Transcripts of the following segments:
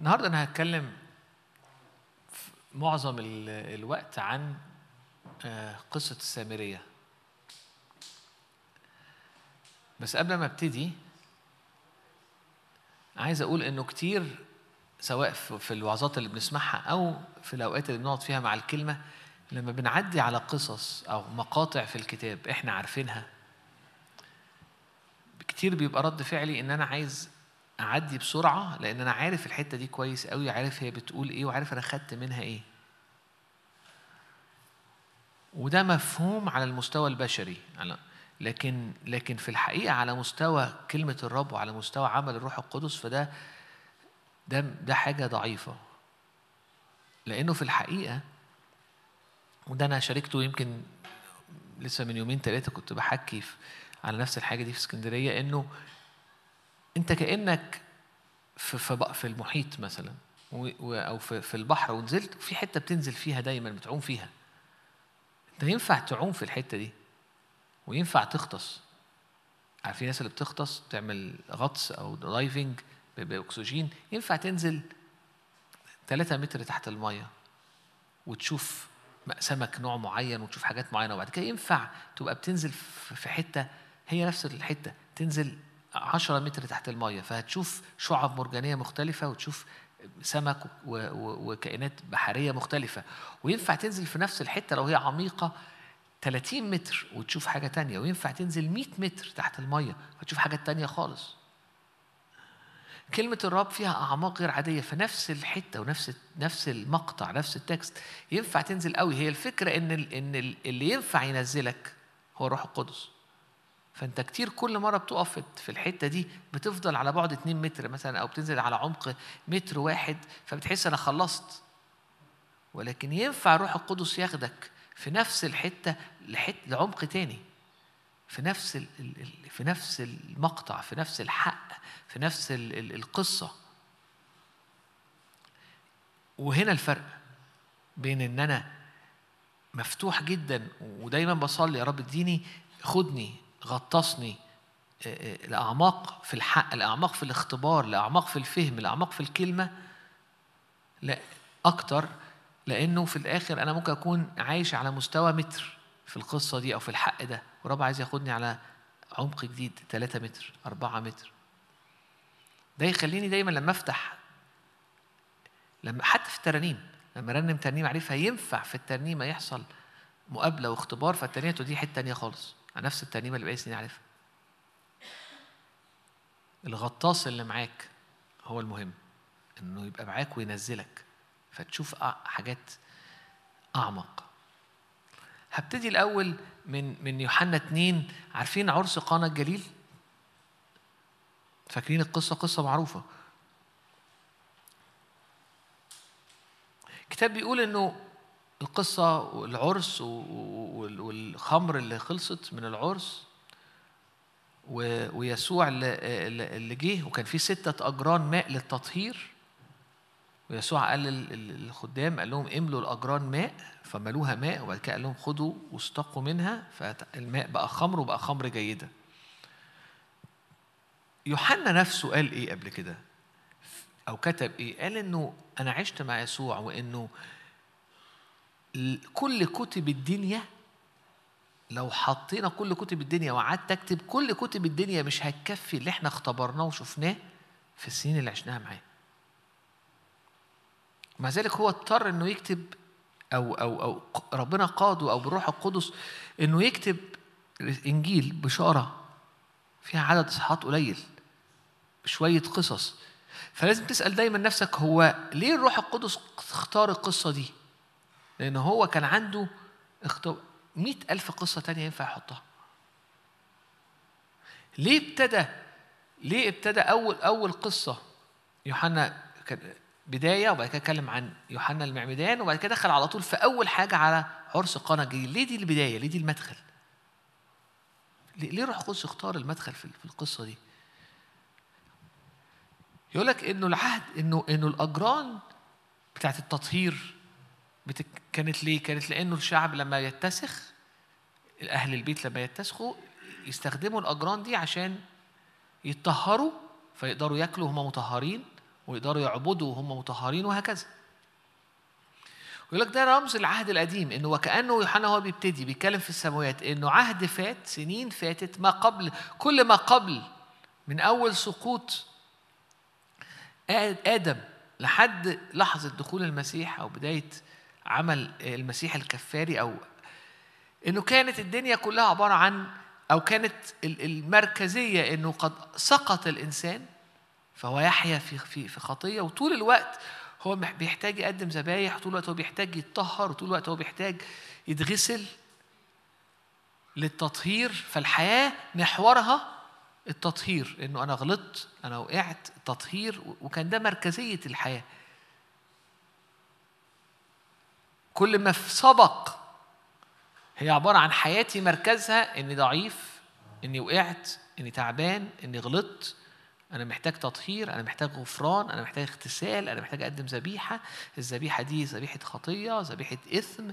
النهارده انا هتكلم في معظم ال- الوقت عن آه، قصة السامرية بس قبل ما ابتدي عايز اقول انه كتير سواء في في الوعظات اللي بنسمعها او في الاوقات اللي بنقعد فيها مع الكلمه لما بنعدي على قصص او مقاطع في الكتاب احنا عارفينها كتير بيبقى رد فعلي ان انا عايز اعدي بسرعه لان انا عارف الحته دي كويس قوي عارف هي بتقول ايه وعارف انا خدت منها ايه وده مفهوم على المستوى البشري على لكن لكن في الحقيقه على مستوى كلمه الرب وعلى مستوى عمل الروح القدس فده ده ده حاجه ضعيفه لانه في الحقيقه وده انا شاركته يمكن لسه من يومين ثلاثه كنت بحكي في على نفس الحاجه دي في اسكندريه انه انت كانك في في بق- في المحيط مثلا و- و- او في في البحر ونزلت في حته بتنزل فيها دايما بتعوم فيها انت ينفع تعوم في الحته دي وينفع تغطس عارفين الناس اللي بتغطس تعمل غطس او دايفنج ب- باكسجين ينفع تنزل 3 متر تحت الميه وتشوف سمك نوع معين وتشوف حاجات معينه وبعد كده ينفع تبقى بتنزل في في حته هي نفس الحته تنزل 10 متر تحت الميه فهتشوف شعب مرجانيه مختلفه وتشوف سمك و- و- وكائنات بحريه مختلفه وينفع تنزل في نفس الحته لو هي عميقه 30 متر وتشوف حاجه تانية وينفع تنزل 100 متر تحت الميه وتشوف حاجات تانية خالص كلمة الرب فيها أعماق غير عادية في نفس الحتة ونفس نفس المقطع نفس التكست ينفع تنزل قوي هي الفكرة إن ال- إن ال- اللي ينفع ينزلك هو الروح القدس فأنت كتير كل مرة بتقف في- في الحتة دي بتفضل على بعد 2 متر مثلا أو بتنزل على عمق متر واحد فبتحس أنا خلصت ولكن ينفع الروح القدس ياخدك في نفس الحتة لحت لعمق تاني في نفس ال- ال- ال- في نفس المقطع في نفس الحق في نفس ال- ال- القصة وهنا الفرق بين ان انا مفتوح جدا ودايما بصلي يا رب اديني خدني غطسني آه، آه، الاعماق في الحق الاعماق في الاختبار الاعماق في الفهم الاعماق في الكلمه لا اكتر لانه في الاخر انا ممكن اكون عايش على مستوى متر في القصه دي او في الحق ده ورب عايز ياخدني على عمق جديد 3 متر 4 متر ده يخليني دايما لما افتح لما حتى في الترانيم لما رنم ترنيم عارفها ينفع في الترنيمه يحصل مقابله واختبار فالترنيمه توديه حته تانيه خالص على نفس الترنيمه اللي بقالي سنين عارفها الغطاس اللي معاك هو المهم انه يبقى معاك وينزلك فتشوف أع- حاجات اعمق هبتدي الاول من من يوحنا اتنين عارفين عرس قانا الجليل فاكرين القصه قصه معروفه الكتاب بيقول انه القصه والعرس و- و- وال- والخمر اللي خلصت من العرس و- ويسوع اللي اللي- اللي جه وكان في ستة أجران ماء للتطهير ويسوع قال لل- لل- للخدام قال لهم املوا الأجران ماء فملوها ماء وبعد كده قال لهم خدوا واستقوا منها فالماء بقى خمر وبقى خمر جيدة يوحنا نفسه قال ايه قبل كده او كتب ايه قال انه انا عشت مع يسوع وانه ال- كل كتب الدنيا لو حطينا كل كتب الدنيا وقعدت اكتب كل كتب الدنيا مش هتكفي اللي احنا اختبرناه وشفناه في السنين اللي عشناها معاه مع ذلك هو اضطر انه يكتب او او او ربنا قاده او بالروح القدس انه يكتب انجيل بشاره فيها عدد اصحاحات قليل شويه قصص فلازم تسال دايما نفسك هو ليه الروح القدس اختار القصه دي لان هو كان عنده اختار مئة ألف قصة تانية ينفع يحطها ليه ابتدى ليه ابتدى أول أول قصة يوحنا كان بداية وبعد كده اتكلم عن يوحنا المعمدان وبعد كده دخل على طول في أول حاجة على عرس قانا الجليل ليه دي البداية ليه دي المدخل ليه ليه روح القدس اختار المدخل في في القصة دي يقول لك انه العهد انه انه الاجران بتاعت التطهير بتك... كانت ليه؟ كانت لانه الشعب لما يتسخ اهل البيت لما يتسخوا يستخدموا الاجران دي عشان يتطهروا فيقدروا ياكلوا وهم مطهرين ويقدروا يعبدوا وهم مطهرين وهكذا يقول لك ده رمز العهد القديم انه وكانه يوحنا هو بيبتدي بيتكلم في السماوات انه عهد فات سنين فاتت ما قبل كل ما قبل من اول سقوط ادم لحد لحظه دخول المسيح او بدايه عمل المسيح الكفاري او انه كانت الدنيا كلها عباره عن او كانت المركزيه انه قد سقط الانسان فهو يحيا في في في خطيه وطول الوقت هو بيحتاج يقدم ذبايح طول الوقت هو بيحتاج يتطهر وطول الوقت هو بيحتاج يتغسل للتطهير فالحياة محورها التطهير انه انا غلطت انا وقعت تطهير وكان ده مركزية الحياة كل ما سبق هي عبارة عن حياتي مركزها اني ضعيف اني وقعت اني تعبان اني غلطت أنا محتاج تطهير أنا محتاج غفران أنا محتاج اغتسال أنا محتاج أقدم ذبيحة الذبيحة دي ذبيحة خطية ذبيحة إثم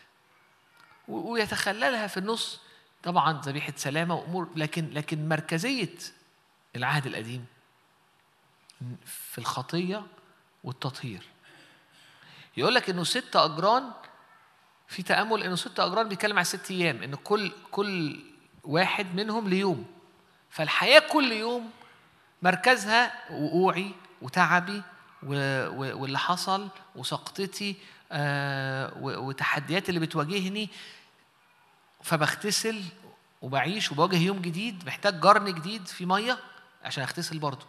ويتخللها في النص طبعا ذبيحة سلامة وأمور لكن لكن مركزية العهد القديم في الخطية والتطهير يقول لك إنه ست أجران في تأمل إنه ست أجران بيتكلم على ست أيام إن كل كل واحد منهم ليوم فالحياة كل يوم مركزها وقوعي وتعبي واللي حصل وسقطتي آه، وتحديات اللي بتواجهني فبغتسل وبعيش وبواجه يوم جديد محتاج جرن جديد في ميه عشان اغتسل برضه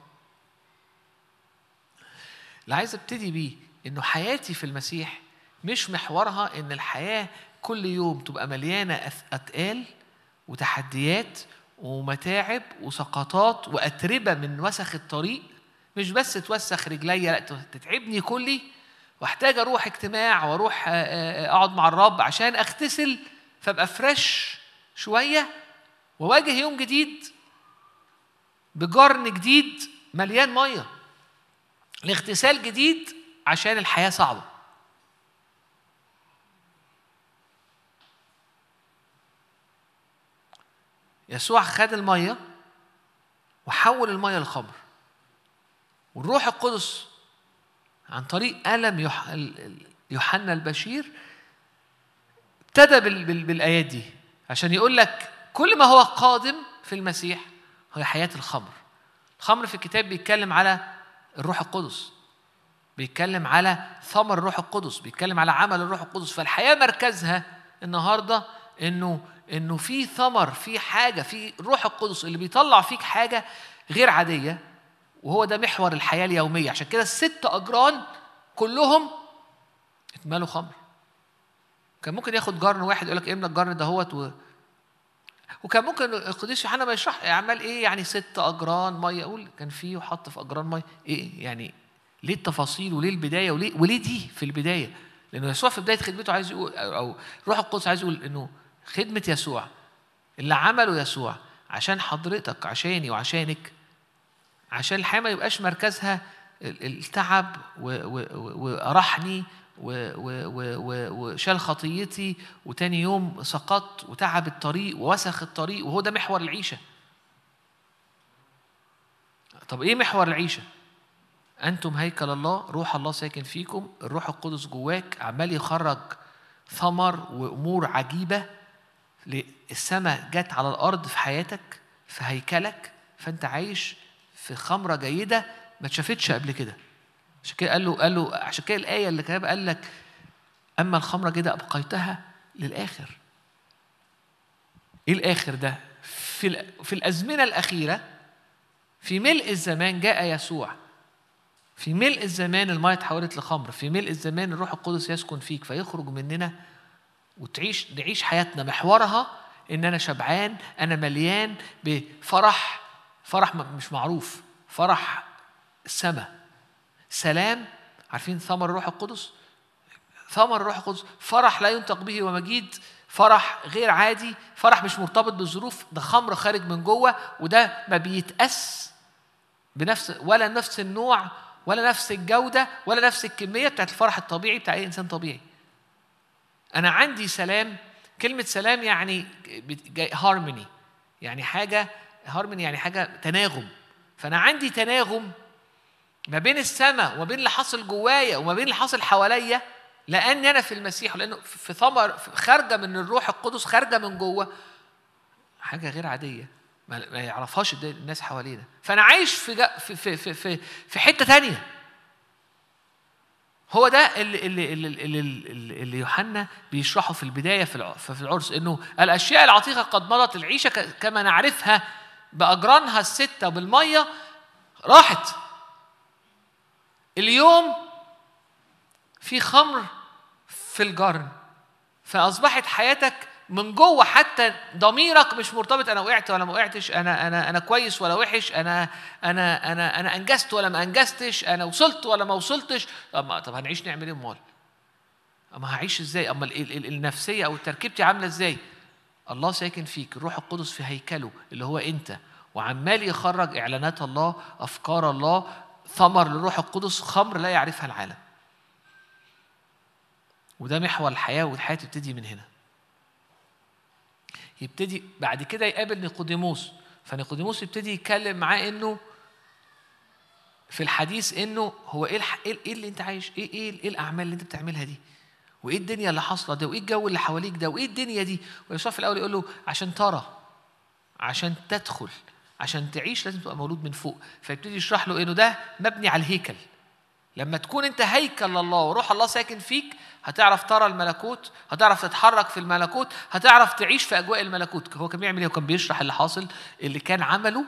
اللي عايز ابتدي بيه انه حياتي في المسيح مش محورها ان الحياه كل يوم تبقى مليانه اثقال وتحديات ومتاعب وسقطات وأتربة من وسخ الطريق مش بس توسخ رجليا لا تتعبني كلي واحتاج اروح اجتماع واروح آه، آه، اقعد مع الرب عشان اغتسل فابقى فريش شويه واواجه يوم جديد بجرن جديد مليان ميه لاغتسال جديد عشان الحياه صعبه يسوع خد المية وحول المية لخمر والروح القدس عن طريق ألم يوحنا البشير ابتدى بالآيات دي عشان يقول لك كل ما هو قادم في المسيح هو حياة الخمر الخمر في الكتاب بيتكلم على الروح القدس بيتكلم على ثمر الروح القدس بيتكلم على عمل الروح القدس فالحياة مركزها النهاردة انه انه في ثمر في حاجه في الروح القدس اللي بيطلع فيك حاجه غير عاديه وهو ده محور الحياه اليوميه عشان كده الست اجران كلهم اتملوا خمر كان ممكن ياخد جرن واحد يقول لك املى الجرن دهوت و... وكان ممكن القديس يوحنا ما يشرح عمال ايه يعني ست اجران ميه يقول كان فيه وحط في اجران ميه ايه يعني ليه التفاصيل وليه البدايه وليه وليه دي في البدايه لانه يسوع في بدايه خدمته عايز يقول او روح القدس عايز يقول انه خدمة يسوع اللي عمله يسوع عشان حضرتك عشاني وعشانك عشان الحياة ما يبقاش مركزها التعب وأرحني وشال خطيتي وتاني يوم سقطت وتعب الطريق ووسخ الطريق وهو ده محور العيشة طب ايه محور العيشة؟ أنتم هيكل الله روح الله ساكن فيكم الروح القدس جواك عمال يخرج ثمر وأمور عجيبة السماء جت على الارض في حياتك في هيكلك فانت عايش في خمره جيده ما اتشافتش قبل كده عشان كده قال له قال له عشان كده الايه اللي كتب قال لك اما الخمره جيده ابقيتها للاخر ايه الاخر ده في في الازمنه الاخيره في ملء الزمان جاء يسوع في ملء الزمان الماء اتحولت لخمر في ملء الزمان الروح القدس يسكن فيك فيخرج مننا وتعيش نعيش حياتنا محورها ان انا شبعان انا مليان بفرح فرح مش معروف فرح السماء سلام عارفين ثمر الروح القدس ثمر الروح القدس فرح لا ينطق به ومجيد فرح غير عادي فرح مش مرتبط بالظروف ده خمر خارج من جوه وده ما بيتقاس بنفس ولا نفس النوع ولا نفس الجودة ولا نفس الكمية بتاعت الفرح الطبيعي بتاع أي إنسان طبيعي أنا عندي سلام كلمة سلام يعني هارموني يعني حاجة هارموني يعني حاجة تناغم فأنا عندي تناغم ما بين السماء وما بين اللي حاصل جوايا وما بين اللي حاصل حواليا لاني انا في المسيح لانه في ثمر خارجه من الروح القدس خارجه من جوه حاجه غير عاديه ما يعرفهاش الناس حوالينا فانا عايش في في في في, في حته تانية هو ده اللي اللي اللي, اللي, اللي يوحنا بيشرحه في البدايه في في العرس انه الاشياء العتيقه قد مضت العيشه كما نعرفها باجرانها السته بالميه راحت اليوم في خمر في الجرن فاصبحت حياتك من جوه حتى ضميرك مش مرتبط انا وقعت ولا ما وقعتش انا انا انا كويس ولا وحش انا انا انا انا انجزت ولا ما انجزتش انا وصلت ولا ما وصلتش طب طب هنعيش نعمل ايه امال؟ اما هعيش ازاي؟ اما النفسيه او تركيبتي عامله ازاي؟ الله ساكن فيك الروح القدس في هيكله اللي هو انت وعمال يخرج اعلانات الله افكار الله ثمر للروح القدس خمر لا يعرفها العالم وده محور الحياه والحياه تبتدي من هنا يبتدي بعد كده يقابل نيقوديموس فنيقوديموس يبتدي يتكلم معاه انه في الحديث انه هو ايه ايه, إيه اللي انت عايش ايه ايه ايه الاعمال اللي انت بتعملها دي وايه الدنيا اللي حاصله ده وايه الجو اللي حواليك ده وايه الدنيا دي ويسوع في الاول يقول له عشان ترى عشان تدخل عشان تعيش لازم تبقى مولود من فوق فيبتدي يشرح له انه ده مبني على الهيكل لما تكون انت هيكل لله وروح الله ساكن فيك هتعرف ترى الملكوت هتعرف تتحرك في الملكوت هتعرف تعيش في اجواء الملكوت هو كان بيعمل ايه كان بيشرح اللي حاصل اللي كان عمله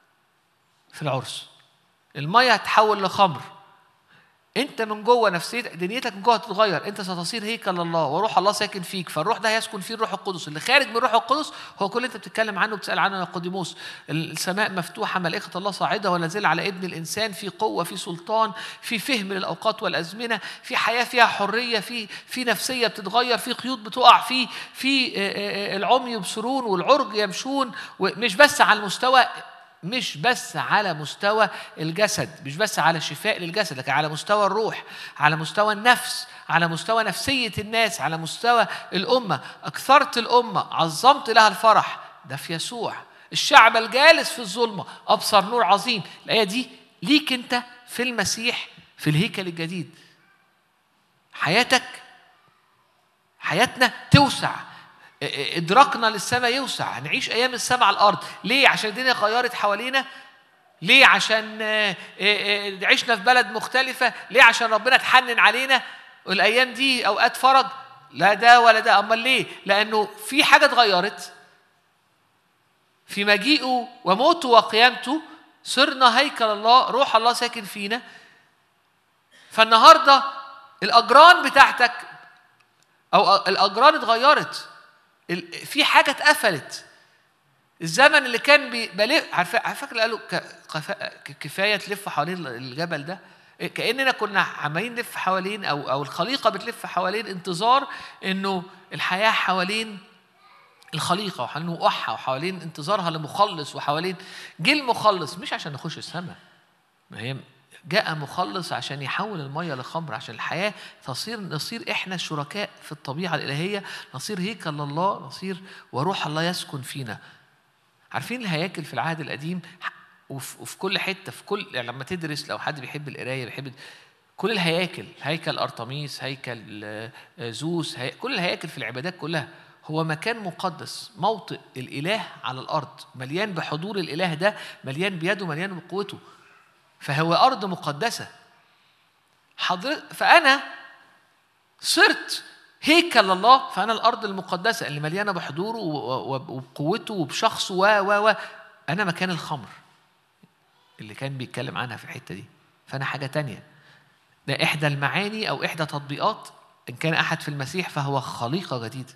في العرس الميه هتحول لخمر انت من جوه نفسيتك دنيتك من جوه هتتغير انت ستصير هيكل الله وروح الله ساكن فيك فالروح ده هيسكن فيه الروح القدس اللي خارج من الروح القدس هو كل اللي انت بتتكلم عنه وبتسال عنه يا قديموس السماء مفتوحه ملائكه الله صاعده ونازله على ابن الانسان في قوه في سلطان في فهم للاوقات والازمنه في حياه فيها حريه في في نفسيه بتتغير في قيود بتقع في في العمي يبصرون والعرج يمشون ومش بس على المستوى مش بس على مستوى الجسد مش بس على شفاء للجسد لكن على مستوى الروح على مستوى النفس على مستوى نفسية الناس على مستوى الأمة أكثرت الأمة عظمت لها الفرح ده في يسوع الشعب الجالس في الظلمة أبصر نور عظيم الآية دي ليك أنت في المسيح في الهيكل الجديد حياتك حياتنا توسع ادراكنا للسماء يوسع هنعيش ايام السماء على الارض ليه عشان الدنيا غيرت حوالينا ليه عشان عشنا في بلد مختلفه ليه عشان ربنا اتحنن علينا الايام دي اوقات فرج لا ده ولا ده امال ليه لانه في حاجه اتغيرت في مجيئه وموته وقيامته صرنا هيكل الله روح الله ساكن فينا فالنهارده الاجران بتاعتك او الاجران اتغيرت في حاجه اتقفلت الزمن اللي كان بلف عارفه فاكر قالوا كفايه تلف حوالين الجبل ده كاننا كنا عمالين نلف حوالين او او الخليقه بتلف حوالين انتظار انه الحياه حوالين الخليقه وحوالين وقوعها وحوالين انتظارها لمخلص وحوالين جه المخلص مش عشان نخش السماء ما هي جاء مخلص عشان يحول المية لخمر عشان الحياة تصير نصير إحنا شركاء في الطبيعة الإلهية نصير هيكل لله نصير وروح الله يسكن فينا عارفين الهياكل في العهد القديم وفي كل حتة في كل يعني لما تدرس لو حد بيحب القراية بيحب كل الهياكل هيكل أرطميس هيكل زوس هي... كل الهياكل في العبادات كلها هو مكان مقدس موطئ الإله على الأرض مليان بحضور الإله ده مليان بيده مليان بقوته فهو أرض مقدسة حضر فأنا صرت هيكل الله فأنا الأرض المقدسة اللي مليانة بحضوره وبقوته وبشخصه و و و أنا مكان الخمر اللي كان بيتكلم عنها في الحتة دي فأنا حاجة تانية ده إحدى المعاني أو إحدى تطبيقات إن كان أحد في المسيح فهو خليقة جديدة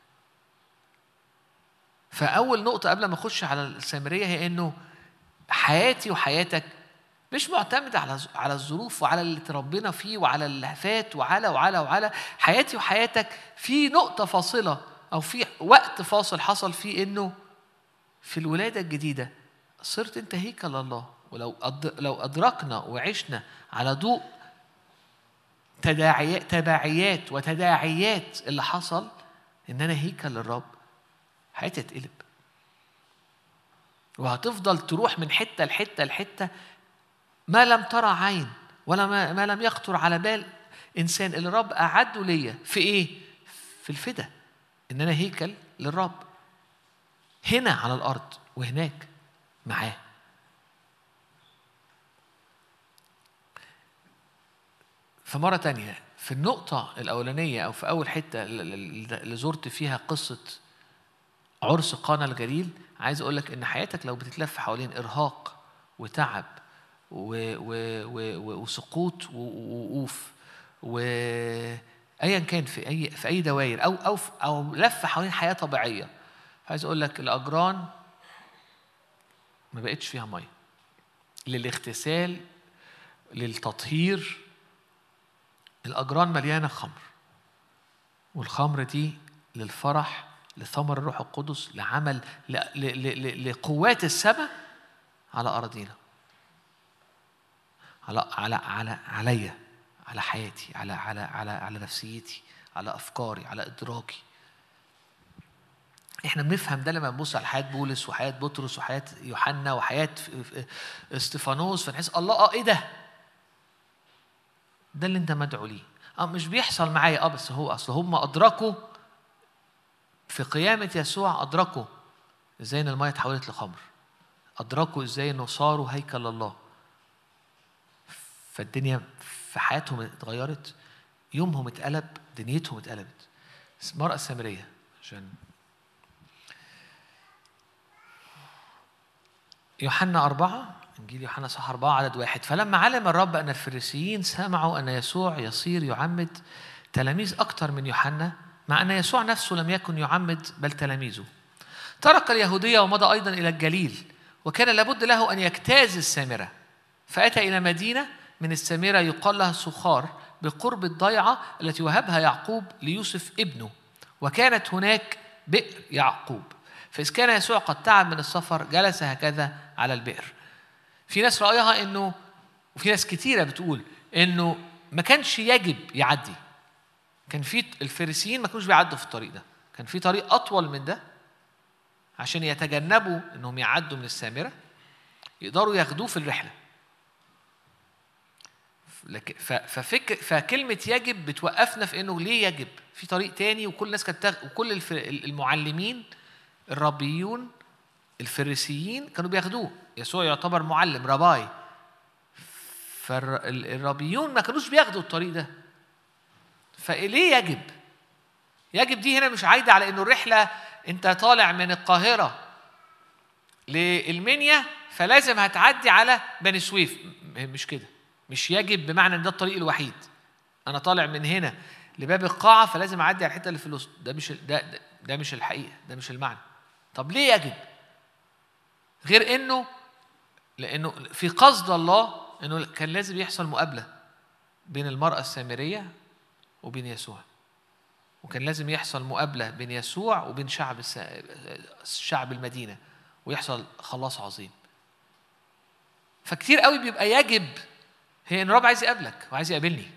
فأول نقطة قبل ما أخش على السامرية هي إنه حياتي وحياتك مش معتمد على على الظروف وعلى اللي تربينا فيه وعلى اللي فات وعلى وعلى وعلى حياتي وحياتك في نقطة فاصلة أو في وقت فاصل حصل فيه إنه في الولادة الجديدة صرت أنت هيكل الله ولو لو أدركنا وعشنا على ضوء تداعيات تبعيات وتداعيات اللي حصل إن أنا هيكل للرب حياتي هتقلب وهتفضل تروح من حتة لحتة لحتة ما لم ترى عين ولا ما, ما لم يخطر على بال انسان اللي الرب اعده ليا في ايه في الفدا ان انا هيكل للرب هنا على الارض وهناك معاه فمرة تانية في النقطة الأولانية أو في أول حتة اللي زرت فيها قصة عرس قانا الجليل عايز أقول لك إن حياتك لو بتتلف حوالين إرهاق وتعب و و و وسقوط ووقوف وأيا كان في أي في أي دوائر أو أو أو لف حوالين حياة طبيعية عايز أقول لك الأجران ما بقتش فيها مية للاغتسال للتطهير الأجران مليانة خمر والخمر دي للفرح لثمر الروح القدس لعمل لقوات السماء على أراضينا على على على عليا على حياتي على على على على نفسيتي على أفكاري على إدراكي احنا بنفهم ده لما نبص على حياه بولس وحياه بطرس وحياه يوحنا وحياه استفانوس فنحس الله اه ايه ده؟ ده اللي انت مدعو ليه اه مش بيحصل معايا اه بس هو اصل هم ادركوا في قيامة يسوع أدركوا إزاي إن المية اتحولت لخمر أدركوا إزاي إنه صاروا هيكل الله فالدنيا في حياتهم اتغيرت يومهم اتقلب دنيتهم اتقلبت المرأة السامرية عشان يوحنا أربعة إنجيل يوحنا صح أربعة عدد واحد فلما علم الرب أن الفريسيين سمعوا أن يسوع يصير يعمد تلاميذ أكثر من يوحنا مع أن يسوع نفسه لم يكن يعمد بل تلاميذه ترك اليهودية ومضى أيضا إلى الجليل وكان لابد له أن يجتاز السامرة فأتى إلى مدينة من السامرة يقال لها سخار بقرب الضيعة التي وهبها يعقوب ليوسف ابنه وكانت هناك بئر يعقوب فإذ كان يسوع قد تعب من السفر جلس هكذا على البئر في ناس رأيها إنه وفي ناس كتيرة بتقول إنه ما كانش يجب يعدي كان في الفريسيين ما كانوش بيعدوا في الطريق ده كان في طريق أطول من ده عشان يتجنبوا إنهم يعدوا من السامرة يقدروا ياخدوه في الرحلة ففك فكلمة يجب بتوقفنا في إنه ليه يجب؟ في طريق تاني وكل الناس كانت وكل المعلمين الربيون الفريسيين كانوا بياخدوه يسوع يعتبر معلم رباي فالربيون ما كانوش بياخدوا الطريق ده فليه يجب يجب دي هنا مش عايده على انه الرحله انت طالع من القاهره للمنيا فلازم هتعدي على بني سويف مش كده مش يجب بمعنى ان ده الطريق الوحيد انا طالع من هنا لباب القاعه فلازم اعدي على الحته اللي في الوسط ده مش ده ده مش الحقيقه ده مش المعنى طب ليه يجب غير انه لانه في قصد الله انه كان لازم يحصل مقابله بين المراه السامريه وبين يسوع وكان لازم يحصل مقابله بين يسوع وبين شعب شعب المدينه ويحصل خلاص عظيم فكتير قوي بيبقى يجب هي ان الرب عايز يقابلك وعايز يقابلني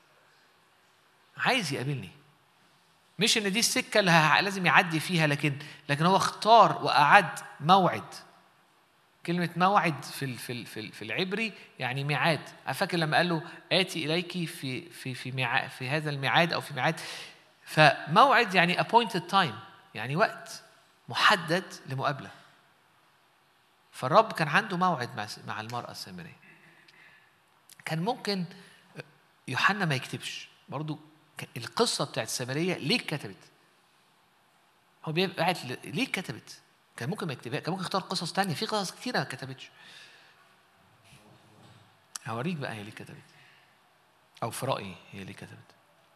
عايز يقابلني مش ان دي السكه اللي لازم يعدي فيها لكن لكن هو اختار واعد موعد كلمة موعد في في في في العبري يعني ميعاد، فاكر لما قال له آتي إليك في في في ميعاد في هذا الميعاد أو في ميعاد فموعد يعني appointed time يعني وقت محدد لمقابلة. فالرب كان عنده موعد مع مع المرأة السامرية. كان ممكن يوحنا ما يكتبش برضو القصة بتاعت السامرية ليه كتبت؟ هو بيبقى قاعد ليه كتبت؟ كان ممكن ما يكتبها كان ممكن يختار قصص تانية في قصص كتيرة ما كتبتش هوريك بقى هي ليه كتبت أو في رأيي هي ليه كتبت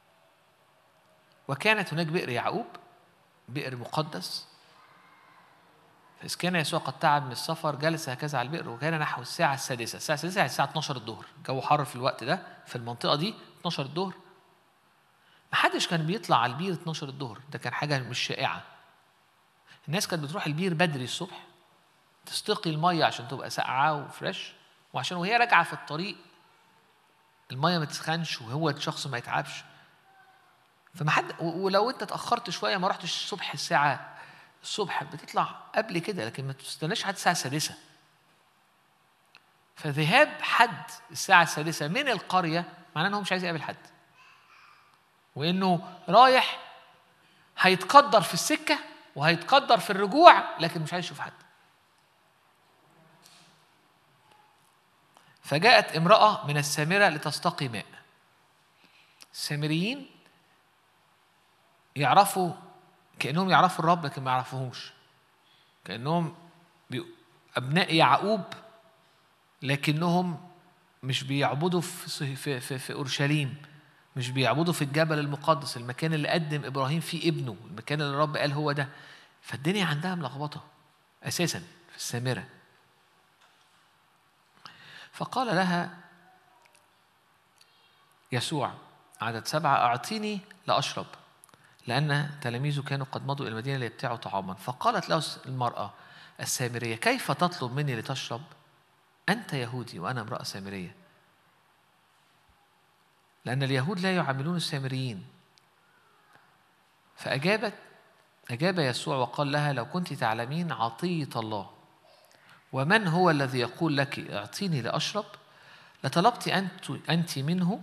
وكانت هناك بئر يعقوب بئر مقدس فإذ كان يسوع قد تعب من السفر جلس هكذا على البئر وكان نحو الساعة السادسة الساعة السادسة يعني الساعة 12 الظهر الجو حر في الوقت ده في المنطقة دي 12 الظهر محدش كان بيطلع على البير 12 الظهر ده كان حاجة مش شائعة الناس كانت بتروح البير بدري الصبح تستقي الميه عشان تبقى ساقعه وفريش وعشان وهي راجعه في الطريق الميه ما تسخنش وهو الشخص ما يتعبش فما حد ولو انت اتاخرت شويه ما رحتش الصبح الساعه الصبح بتطلع قبل كده لكن ما تستناش حتى الساعه السادسه فذهاب حد الساعة السادسة من القرية معناه إن هو مش عايز يقابل حد وإنه رايح هيتقدر في السكة وهيتقدر في الرجوع لكن مش عايز يشوف حد فجاءت امرأة من السامرة لتستقي ماء السامريين يعرفوا كأنهم يعرفوا الرب لكن ما يعرفوهوش كأنهم أبناء يعقوب لكنهم مش بيعبدوا في, في, في, في أورشليم مش بيعبدوا في الجبل المقدس المكان اللي قدم إبراهيم فيه ابنه المكان اللي الرب قال هو ده فالدنيا عندها ملخبطة أساسا في السامرة فقال لها يسوع عدد سبعة أعطيني لأشرب لأن تلاميذه كانوا قد مضوا إلى المدينة ليبتاعوا طعاما فقالت له المرأة السامرية كيف تطلب مني لتشرب أنت يهودي وأنا امرأة سامرية لأن اليهود لا يعاملون السامريين فأجابت أجاب يسوع وقال لها لو كنت تعلمين عطية الله ومن هو الذي يقول لك اعطيني لأشرب لطلبت أنت أنت منه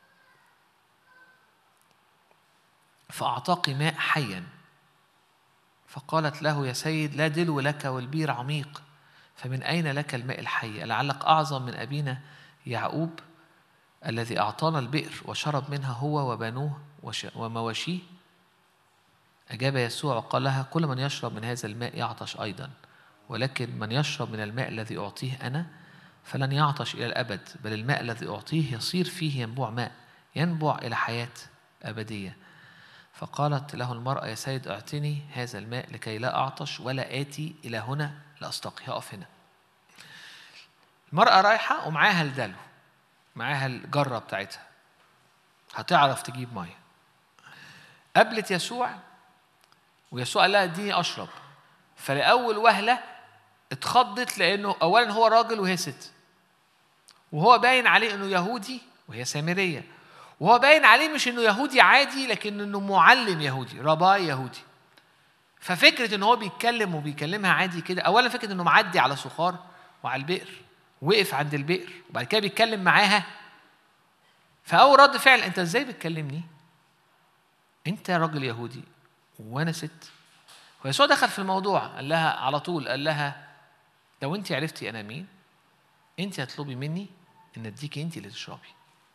فأعطاك ماء حيا فقالت له يا سيد لا دلو لك والبير عميق فمن أين لك الماء الحي لعلك أعظم من أبينا يعقوب الذي أعطانا البئر وشرب منها هو وبنوه ومواشيه أجاب يسوع وقال لها كل من يشرب من هذا الماء يعطش أيضا ولكن من يشرب من الماء الذي أعطيه أنا فلن يعطش إلى الأبد بل الماء الذي أعطيه يصير فيه ينبوع ماء ينبع إلى حياة أبدية فقالت له المرأة يا سيد أعطني هذا الماء لكي لا أعطش ولا آتي إلى هنا لأستقي هقف هنا المرأة رايحة ومعاها الدلو معاها الجرة بتاعتها هتعرف تجيب مية قابلت يسوع ويسوع قال لها اديني أشرب فلأول وهلة اتخضت لأنه أولا هو راجل وهي ست وهو باين عليه إنه يهودي وهي سامرية وهو باين عليه مش إنه يهودي عادي لكن إنه معلم يهودي رباي يهودي ففكرة إن هو بيتكلم وبيكلمها عادي كده أولا فكرة إنه معدي على سخار وعلى البئر وقف عند البئر وبعد كده بيتكلم معاها فأول رد فعل أنت إزاي بتكلمني؟ أنت راجل يهودي وأنا ست ويسوع دخل في الموضوع قال لها على طول قال لها لو أنت عرفتي أنا مين أنت هتطلبي مني إن أديكي أنت اللي تشربي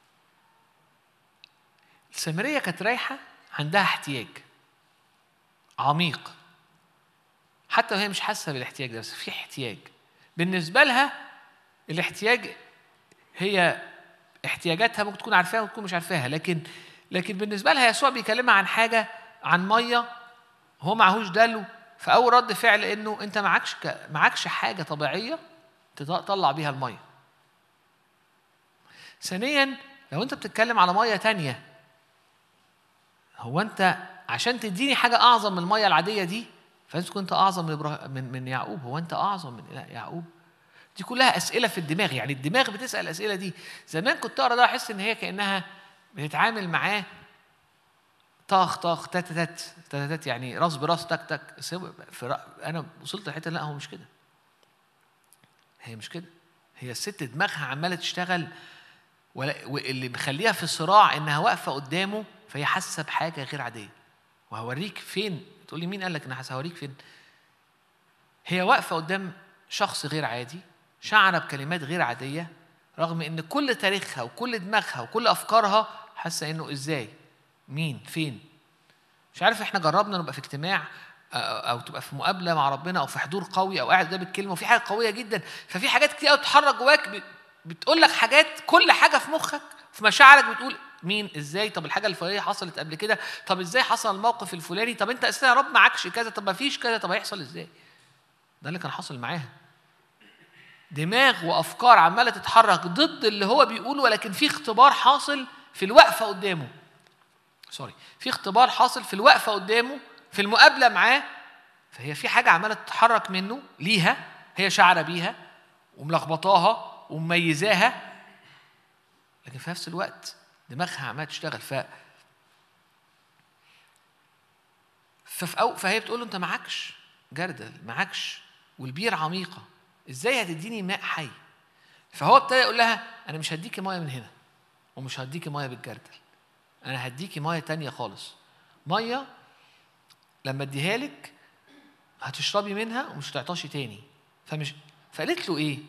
السامرية كانت رايحة عندها احتياج عميق حتى وهي مش حاسة بالاحتياج ده بس في احتياج بالنسبة لها الاحتياج هي احتياجاتها ممكن تكون عارفاها وتكون مش عارفاها لكن لكن بالنسبة لها يسوع بيكلمها عن حاجة عن مية هو معهوش دلو فأول رد فعل إنه أنت معكش معكش حاجة طبيعية تطلع بيها المية. ثانيا لو أنت بتتكلم على مية تانية هو أنت عشان تديني حاجة أعظم من المية العادية دي فلازم كنت أعظم من من من يعقوب هو أنت أعظم من يعقوب دي كلها أسئلة في الدماغ يعني الدماغ بتسأل الأسئلة دي زمان كنت أقرأ ده أحس إن هي كأنها بتتعامل معاه طخ طخ تات تات تات يعني راس براس تك تك انا وصلت لحته لا هو مش كده هي مش كده هي الست دماغها عماله تشتغل واللي مخليها في صراع انها واقفه قدامه فهي حاسه بحاجه غير عاديه وهوريك فين تقول لي مين قال لك انا هوريك فين هي واقفه قدام شخص غير عادي شعر بكلمات غير عاديه رغم ان كل تاريخها وكل دماغها وكل افكارها حاسه انه ازاي مين فين مش عارف احنا جربنا نبقى في اجتماع او تبقى في مقابله مع ربنا او في حضور قوي او قاعد قدام الكلمه وفي حاجه قويه جدا ففي حاجات كتير قوي تتحرك جواك بتقول لك حاجات كل حاجه في مخك في مشاعرك بتقول مين ازاي طب الحاجه الفلانيه حصلت قبل كده طب ازاي حصل الموقف الفلاني طب انت اساسا يا رب معكش كذا طب ما فيش كذا طب هيحصل ازاي ده اللي كان حاصل معاها دماغ وافكار عماله تتحرك ضد اللي هو بيقوله ولكن في اختبار حاصل في الوقفه قدامه سوري في اختبار حاصل في الوقفه قدامه في المقابله معاه فهي في حاجه عماله تتحرك منه ليها هي شعره بيها وملخبطاها ومميزاها لكن في نفس الوقت دماغها عماله تشتغل ف ففي أو فهي بتقول له انت معكش جردل معكش والبير عميقه ازاي هتديني ماء حي فهو ابتدى يقول لها انا مش هديكي ميه من هنا ومش هديكي ميه بالجردل انا هديكي ميه تانية خالص ميه لما اديها لك هتشربي منها ومش هتعطشي تاني فمش فقالت له ايه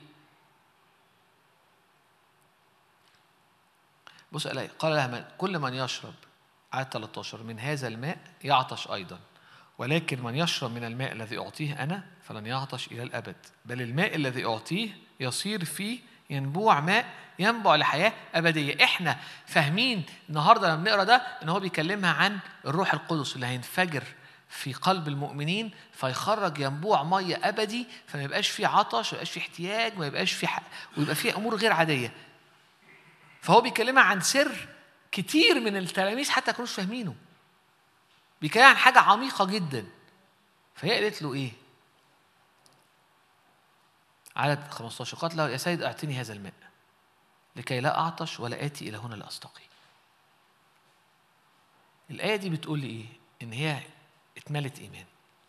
بص قال قال لها من كل من يشرب عدد 13 من هذا الماء يعطش ايضا ولكن من يشرب من الماء الذي اعطيه انا فلن يعطش الى الابد بل الماء الذي اعطيه يصير فيه ينبوع ماء ينبع لحياه ابديه احنا فاهمين النهارده لما بنقرا ده ان هو بيكلمها عن الروح القدس اللي هينفجر في قلب المؤمنين فيخرج ينبوع ميه ابدي فما يبقاش في عطش ما يبقاش في احتياج ما يبقاش في حق ويبقى في امور غير عاديه فهو بيكلمها عن سر كتير من التلاميذ حتى كانوش فاهمينه بيتكلم عن حاجه عميقه جدا فهي قالت له ايه عدد 15 قالت له يا سيد اعطني هذا الماء لكي لا اعطش ولا اتي الى هنا لاستقي الايه دي بتقول لي ايه ان هي اتملت ايمان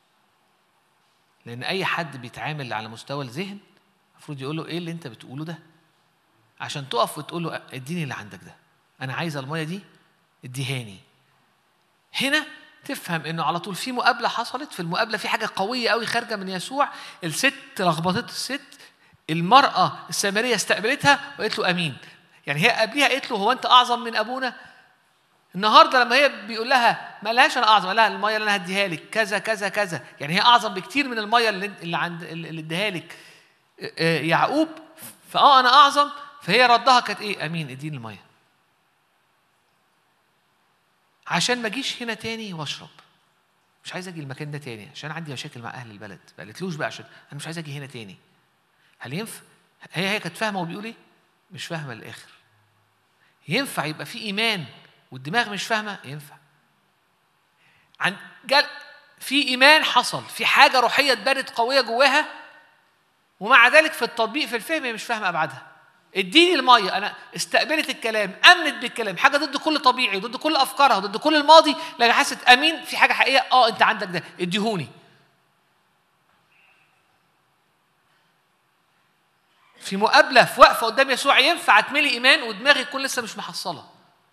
لان اي حد بيتعامل على مستوى الذهن المفروض يقول له ايه اللي انت بتقوله ده عشان تقف وتقول له اديني اللي عندك ده انا عايزه الميه دي اديهاني هنا تفهم انه على طول في مقابله حصلت في المقابله في حاجه قويه قوي خارجه من يسوع الست لخبطت الست المراه السامريه استقبلتها وقالت له امين يعني هي قبليها قالت له هو انت اعظم من ابونا النهارده لما هي بيقول لها ما لهاش انا اعظم لا الميه اللي انا هديها لك كذا كذا كذا يعني هي اعظم بكتير من الميه اللي اللي عند اللي اديها لك يعقوب فاه انا اعظم فهي ردها كانت ايه امين اديني الميه عشان ما اجيش هنا تاني واشرب مش عايز اجي المكان ده تاني عشان عندي مشاكل مع اهل البلد ما قالتلوش بقى عشان انا مش عايز اجي هنا تاني هل ينفع هي هي كانت فاهمه وبيقول ايه مش فاهمه للاخر ينفع يبقى في ايمان والدماغ مش فاهمه ينفع عن جل في ايمان حصل في حاجه روحيه اتبنت قويه جواها ومع ذلك في التطبيق في الفهم هي مش فاهمه ابعادها اديني الميه انا استقبلت الكلام امنت بالكلام حاجه ضد كل طبيعي ضد كل افكارها ضد كل الماضي لكن حست امين في حاجه حقيقيه اه انت عندك ده اديهوني في مقابله في وقفه قدام يسوع ينفع اتملي ايمان ودماغي تكون لسه مش محصله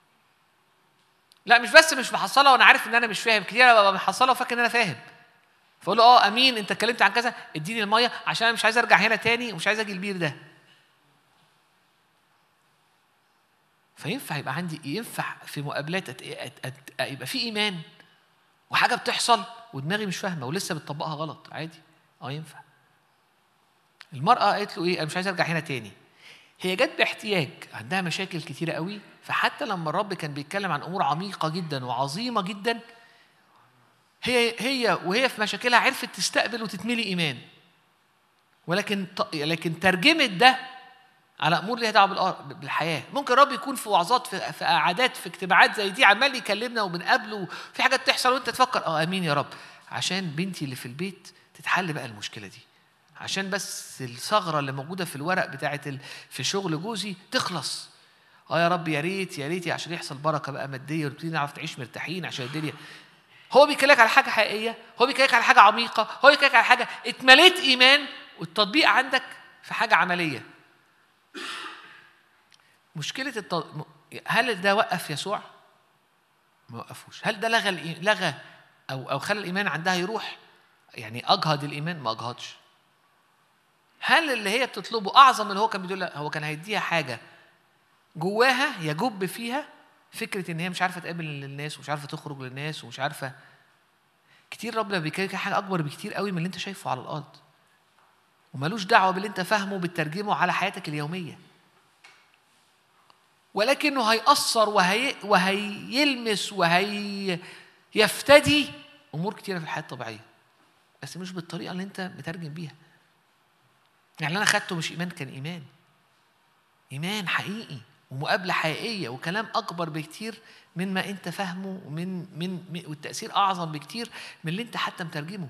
لا مش بس مش محصله وانا عارف ان انا مش فاهم كتير انا ببقى محصله وفاكر ان انا فاهم فاقول له اه امين انت اتكلمت عن كذا اديني الميه عشان انا مش عايز ارجع هنا تاني ومش عايز اجي البير ده فينفع يبقى عندي ينفع في مقابلات يبقى في ايمان وحاجه بتحصل ودماغي مش فاهمه ولسه بتطبقها غلط عادي اه ينفع المراه قالت له ايه انا مش عايز ارجع هنا تاني هي جت باحتياج عندها مشاكل كتيره قوي فحتى لما الرب كان بيتكلم عن امور عميقه جدا وعظيمه جدا هي هي وهي في مشاكلها عرفت تستقبل وتتملي ايمان ولكن لكن ترجمت ده على امور ليها دعوه بالحياه ممكن الرب يكون في وعظات في, في قعدات في اجتماعات زي دي عمال يكلمنا وبنقابله وفي حاجات تحصل وانت تفكر اه امين يا رب عشان بنتي اللي في البيت تتحل بقى المشكله دي عشان بس الثغره اللي موجوده في الورق بتاعه في شغل جوزي تخلص اه يا رب يا ريت يا ريت عشان يحصل بركه بقى ماديه ونبتدي نعرف تعيش مرتاحين عشان الدنيا هو بيكلمك على حاجه حقيقيه هو بيكلمك على حاجه عميقه هو بيكلمك على حاجه اتمليت ايمان والتطبيق عندك في حاجه عمليه مشكله الت... هل ده وقف يسوع ما وقفوش هل ده لغى لغى او او خلى الايمان عندها يروح يعني اجهض الايمان ما اجهضش هل اللي هي بتطلبه اعظم من اللي هو كان بيقول هو كان هيديها حاجه جواها يجب فيها فكره ان هي مش عارفه تقابل الناس ومش عارفه تخرج للناس ومش عارفه كتير ربنا بيكلمك حاجه اكبر بكتير قوي من اللي انت شايفه على الارض ومالوش دعوه باللي انت فاهمه بترجمه على حياتك اليوميه ولكنه هيأثر وهي وهيلمس وهيفتدي امور كتيره في الحياه الطبيعيه بس مش بالطريقه اللي انت مترجم بيها يعني اللي انا خدته مش ايمان كان ايمان ايمان حقيقي ومقابله حقيقيه وكلام اكبر بكتير من ما انت فاهمه ومن من, من والتاثير اعظم بكتير من اللي انت حتى مترجمه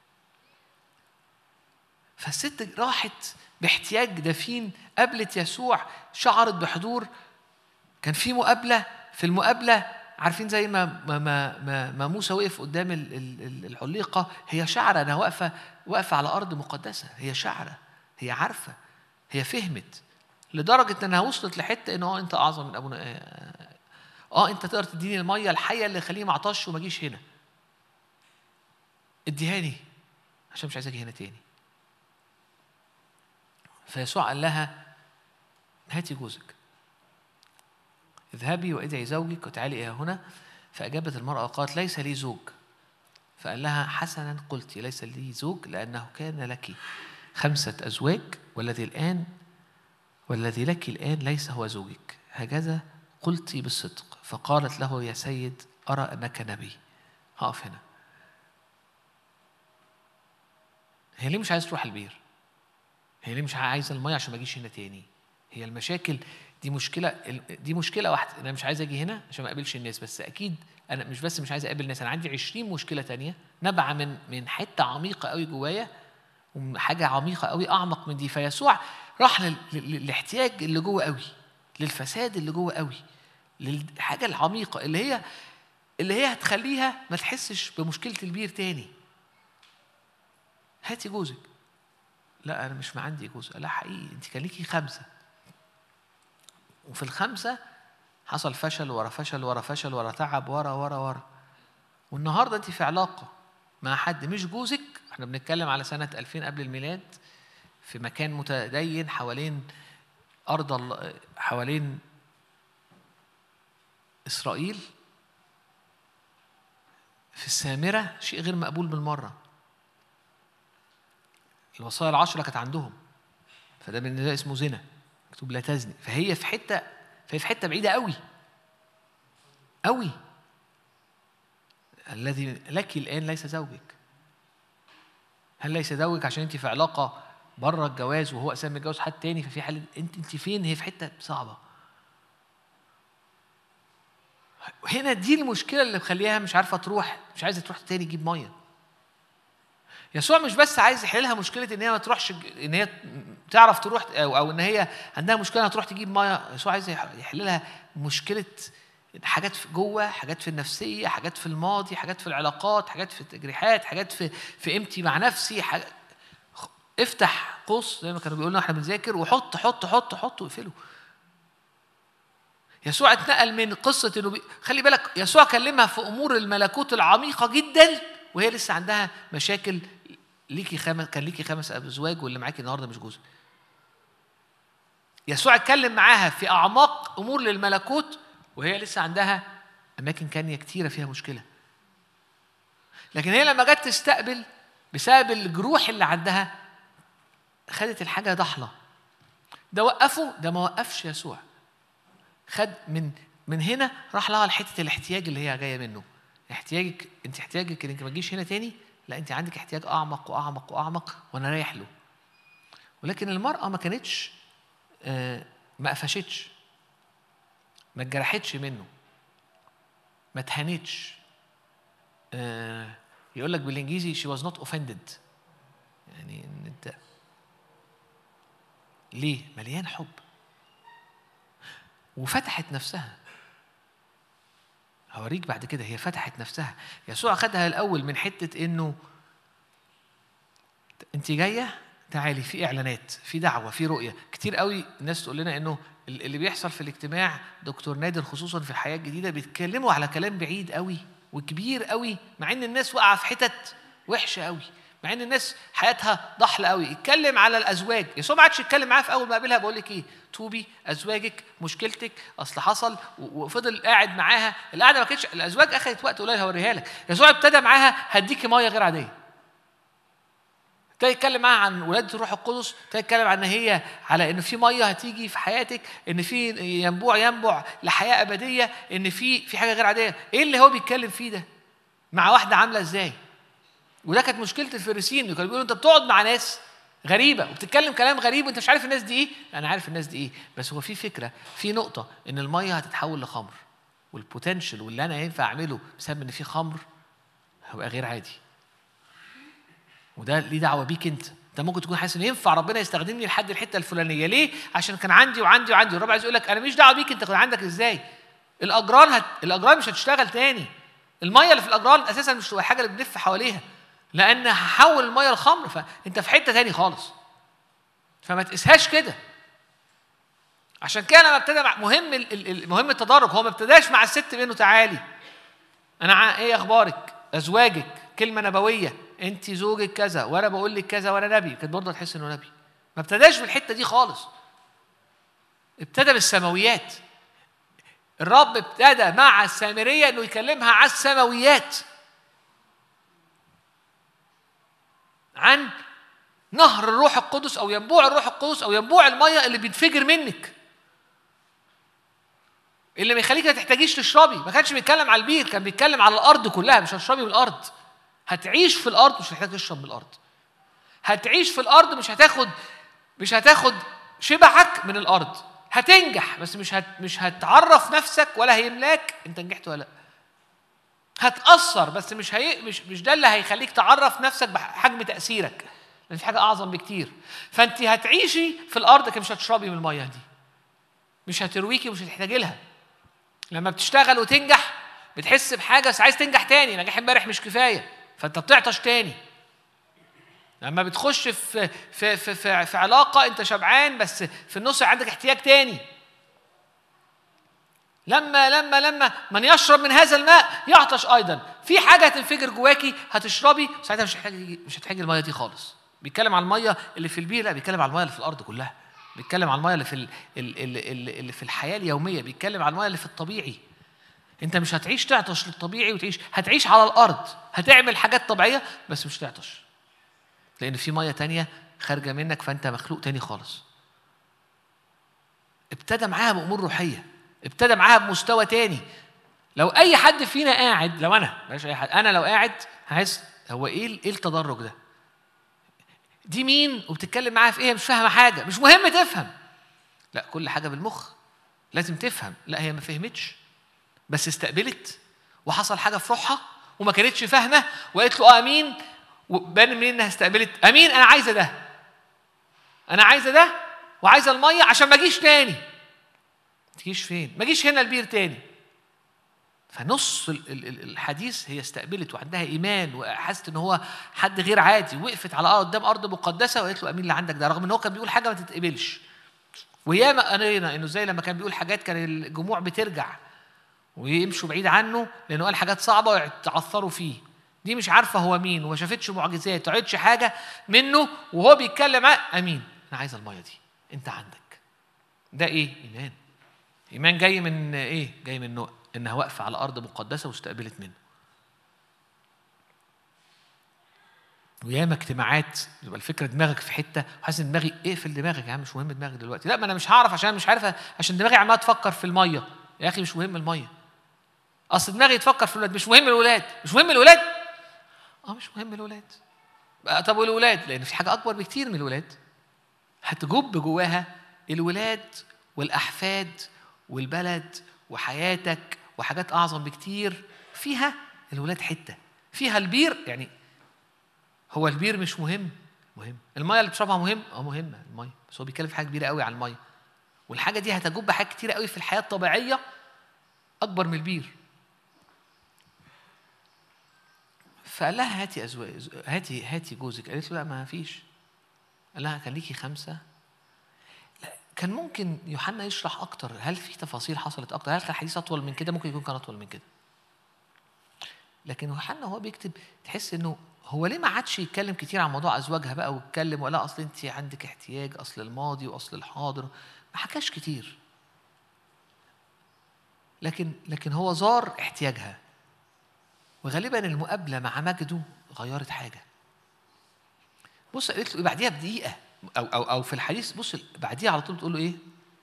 فالست راحت باحتياج دفين قابلت يسوع شعرت بحضور كان في مقابله في المقابله عارفين زي ما ما ما, ما موسى وقف قدام الحليقه هي شعره انا واقفه واقفه على ارض مقدسه هي شعره هي عارفه هي فهمت لدرجه انها وصلت لحته ان اه انت اعظم من ابونا اه انت تقدر تديني الميه الحيه اللي خليه ما عطش وما اجيش هنا اديهاني عشان مش عايز اجي هنا تاني فيسوع قال لها هاتي جوزك اذهبي وادعي زوجك وتعالي الى هنا فاجابت المراه وقالت ليس لي زوج فقال لها حسنا قلت ليس لي زوج لانه كان لك خمسه ازواج والذي الان والذي لك الان ليس هو زوجك هكذا قلت بالصدق فقالت له يا سيد ارى انك نبي هقف هنا هي ليه مش عايز تروح البير هي ليه مش عايزه الميه عشان ما اجيش هنا تاني هي المشاكل دي مشكله دي مشكله واحده انا مش عايز اجي هنا عشان ما اقابلش الناس بس اكيد انا مش بس مش عايز اقابل الناس انا عندي 20 مشكله تانية نابعه من من حته عميقه قوي جوايا وحاجه عميقه قوي اعمق من دي فيسوع راح للاحتياج اللي جوه قوي للفساد اللي جوه قوي للحاجه العميقه اللي هي اللي هي هتخليها ما تحسش بمشكله البير تاني هاتي جوزك لا انا مش ما عندي جوز لا حقيقي انت كان ليكي خمسه وفي الخمسه حصل فشل ورا فشل ورا فشل ورا تعب ورا ورا ورا والنهارده انت في علاقه مع حد مش جوزك احنا بنتكلم على سنه 2000 قبل الميلاد في مكان متدين حوالين ارض الله حوالين اسرائيل في السامره شيء غير مقبول بالمره الوصايا العشرة كانت عندهم فده من ده اسمه زنا مكتوب لا تزني فهي في حتة فهي في حتة بعيدة قوي قوي الذي لك الآن ليس زوجك هل ليس زوجك عشان أنت في علاقة بره الجواز وهو أساسا متجوز حد تاني ففي حالة أنت أنت فين هي في حتة صعبة هنا دي المشكلة اللي مخليها مش عارفة تروح مش عايزة تروح تاني تجيب مية يسوع مش بس عايز يحللها مشكله ان هي ما تروحش ان هي تعرف تروح او, أو ان هي عندها مشكله تروح تجيب ميه يسوع عايز يحللها مشكله حاجات في جوه حاجات في النفسيه حاجات في الماضي حاجات في العلاقات حاجات في التجريحات حاجات في في قيمتي مع نفسي حاجة افتح قوس زي ما كانوا بيقولوا احنا بنذاكر وحط حط حط حط واقفله يسوع اتنقل من قصه انه بي... خلي بالك يسوع كلمها في امور الملكوت العميقه جدا وهي لسه عندها مشاكل ليكي خمس كان ليكي خمس ازواج واللي معاكي النهارده مش جوزك يسوع اتكلم معاها في اعماق امور للملكوت وهي لسه عندها اماكن كانيه كتيره فيها مشكله لكن هي لما جت تستقبل بسبب الجروح اللي عندها خدت الحاجه ضحله ده وقفه ده ما وقفش يسوع خد من من هنا راح لها لحته الاحتياج اللي هي جايه منه احتياجك انت احتياجك انك ما تجيش هنا تاني لا انت عندك احتياج اعمق واعمق واعمق وانا رايح له ولكن المراه ما كانتش آه، ما قفشتش ما اتجرحتش منه ما اتهانتش آه، يقول لك بالانجليزي she was not offended يعني ان انت ليه مليان حب وفتحت نفسها هوريك بعد كده هي فتحت نفسها يسوع خدها الاول من حته انه انت جايه تعالي في اعلانات في دعوه في رؤيه كتير قوي الناس تقول لنا انه اللي بيحصل في الاجتماع دكتور نادر خصوصا في الحياه الجديده بيتكلموا على كلام بعيد قوي وكبير قوي مع ان الناس واقعه في حتت وحشه قوي مع ان الناس حياتها ضحله قوي يتكلم على الازواج يسوع ما عادش يتكلم معاها في اول ما قابلها بقول لك ايه توبي ازواجك مشكلتك اصل حصل وفضل قاعد معاها القعده ما كانتش الازواج اخذت وقت قليل هوريها لك يسوع ابتدى معاها هديكي ميه غير عاديه ابتدى يتكلم معاها عن ولاده الروح القدس ابتدى يتكلم عن ان هي على ان في ميه هتيجي في حياتك ان في ينبوع ينبع لحياه ابديه ان في في حاجه غير عاديه ايه اللي هو بيتكلم فيه ده مع واحده عامله ازاي وده كانت مشكله الفريسيين كانوا بيقولوا انت بتقعد مع ناس غريبه وبتتكلم كلام غريب وانت مش عارف الناس دي ايه انا عارف الناس دي ايه بس هو في فكره في نقطه ان الميه هتتحول لخمر والبوتنشال واللي انا ينفع اعمله بسبب ان في خمر هيبقى غير عادي وده ليه دعوه بيك انت انت ممكن تكون حاسس ان ينفع ربنا يستخدمني لحد الحته الفلانيه ليه عشان كان عندي وعندي وعندي والرب عايز يقول لك انا مش دعوه بيك انت كان عندك ازاي الاجران هت... الاجران مش هتشتغل تاني الميه اللي في الاجران اساسا مش الحاجه اللي بنلف حواليها لان هحول الميه لخمر فانت في حته تاني خالص فما تقيسهاش كده عشان كده لما ابتدى مع مهم مهم التدرج هو ما ابتداش مع الست بانه تعالي انا ايه اخبارك ازواجك كلمه نبويه انت زوجك كذا وانا بقول لك كذا وانا نبي كانت برضه تحس انه نبي ما ابتداش بالحته دي خالص ابتدى بالسماويات الرب ابتدى مع السامريه انه يكلمها على السماويات عن نهر الروح القدس او ينبوع الروح القدس او ينبوع الميه اللي بينفجر منك اللي ما يخليك ما تحتاجيش تشربي ما كانش بيتكلم على البير كان بيتكلم على الارض كلها مش هتشربي من الارض هتعيش في الارض مش هتحتاج تشرب من الارض هتعيش في الارض مش هتاخد مش هتاخد شبعك من الارض هتنجح بس مش هت مش هتعرف نفسك ولا هيملاك انت نجحت ولا لا هتأثر بس مش هي مش مش ده اللي هيخليك تعرف نفسك بحجم تأثيرك لأن في حاجة أعظم بكتير فأنت هتعيشي في الأرض لكن مش هتشربي من المية دي مش هترويكي ومش هتحتاجي لها لما بتشتغل وتنجح بتحس بحاجة بس عايز تنجح تاني نجاح امبارح مش كفاية فأنت بتعطش تاني لما بتخش في في في في, في علاقة أنت شبعان بس في النص عندك احتياج تاني لما لما لما من يشرب من هذا الماء يعطش ايضا في حاجه هتنفجر جواكي هتشربي ساعتها مش هتحتاجي مش هتحتاجي الميه دي خالص بيتكلم على الميه اللي في البير لا بيتكلم على الميه اللي في الارض كلها بيتكلم على الميه اللي في اللي, اللي في الحياه اليوميه بيتكلم على الميه اللي في الطبيعي انت مش هتعيش تعطش للطبيعي وتعيش هتعيش على الارض هتعمل حاجات طبيعيه بس مش تعطش لان في ميه تانية خارجه منك فانت مخلوق تاني خالص ابتدى معاها بامور روحيه ابتدى معاها بمستوى تاني لو اي حد فينا قاعد لو انا بلاش اي حد انا لو قاعد هحس هو ايه ايه التدرج ده دي مين وبتتكلم معاها في ايه مش فاهمه حاجه مش مهم تفهم لا كل حاجه بالمخ لازم تفهم لا هي ما فهمتش بس استقبلت وحصل حاجه في روحها وما كانتش فاهمه وقالت له اه امين وبان منين انها استقبلت امين انا عايزه ده انا عايزه ده وعايزه الميه عشان ما اجيش تاني تجيش فين ما اجيش هنا البير تاني فنص الحديث هي استقبلت وعندها ايمان وحست ان هو حد غير عادي وقفت على قدام ارض مقدسه وقالت له امين اللي عندك ده رغم ان هو كان بيقول حاجه ما تتقبلش وياما قرينا انه زي لما كان بيقول حاجات كان الجموع بترجع ويمشوا بعيد عنه لانه قال حاجات صعبه ويتعثروا فيه دي مش عارفه هو مين وما شافتش معجزات ما حاجه منه وهو بيتكلم امين انا عايز الميه دي انت عندك ده ايه ايمان ايمان جاي من ايه جاي من انها واقفه على ارض مقدسه واستقبلت منه وياما اجتماعات يبقى الفكره دماغك في حته وحاسس ان دماغي اقفل دماغك يا عم مش مهم دماغك دلوقتي لا ما انا مش هعرف عشان مش عارف عشان دماغي عماله تفكر في الميه يا اخي مش مهم الميه اصل دماغي تفكر في الولاد مش مهم الولاد مش مهم الولاد اه مش مهم الولاد طب والولاد لان في حاجه اكبر بكتير من الولاد هتجب جواها الولاد والاحفاد والبلد وحياتك وحاجات اعظم بكتير فيها الولاد حته فيها البير يعني هو البير مش مهم مهم الميه اللي بتشربها مهم اه مهمه الميه بس هو بيتكلم في حاجه كبيره قوي على الميه والحاجه دي هتجب حاجات كتيره قوي في الحياه الطبيعيه اكبر من البير فقال لها هاتي أزواج هاتي هاتي جوزك قالت له لا ما فيش قال لها كان ليكي خمسه كان ممكن يوحنا يشرح اكتر هل في تفاصيل حصلت اكتر هل كان الحديث اطول من كده ممكن يكون كان اطول من كده لكن يوحنا وهو بيكتب تحس انه هو ليه ما عادش يتكلم كتير عن موضوع ازواجها بقى ويتكلم ولا اصل انت عندك احتياج اصل الماضي واصل الحاضر ما حكاش كتير لكن لكن هو زار احتياجها وغالبا المقابله مع مجده غيرت حاجه بص قالت له إيه بعديها بدقيقه او او او في الحديث بص بعديها على طول تقول له ايه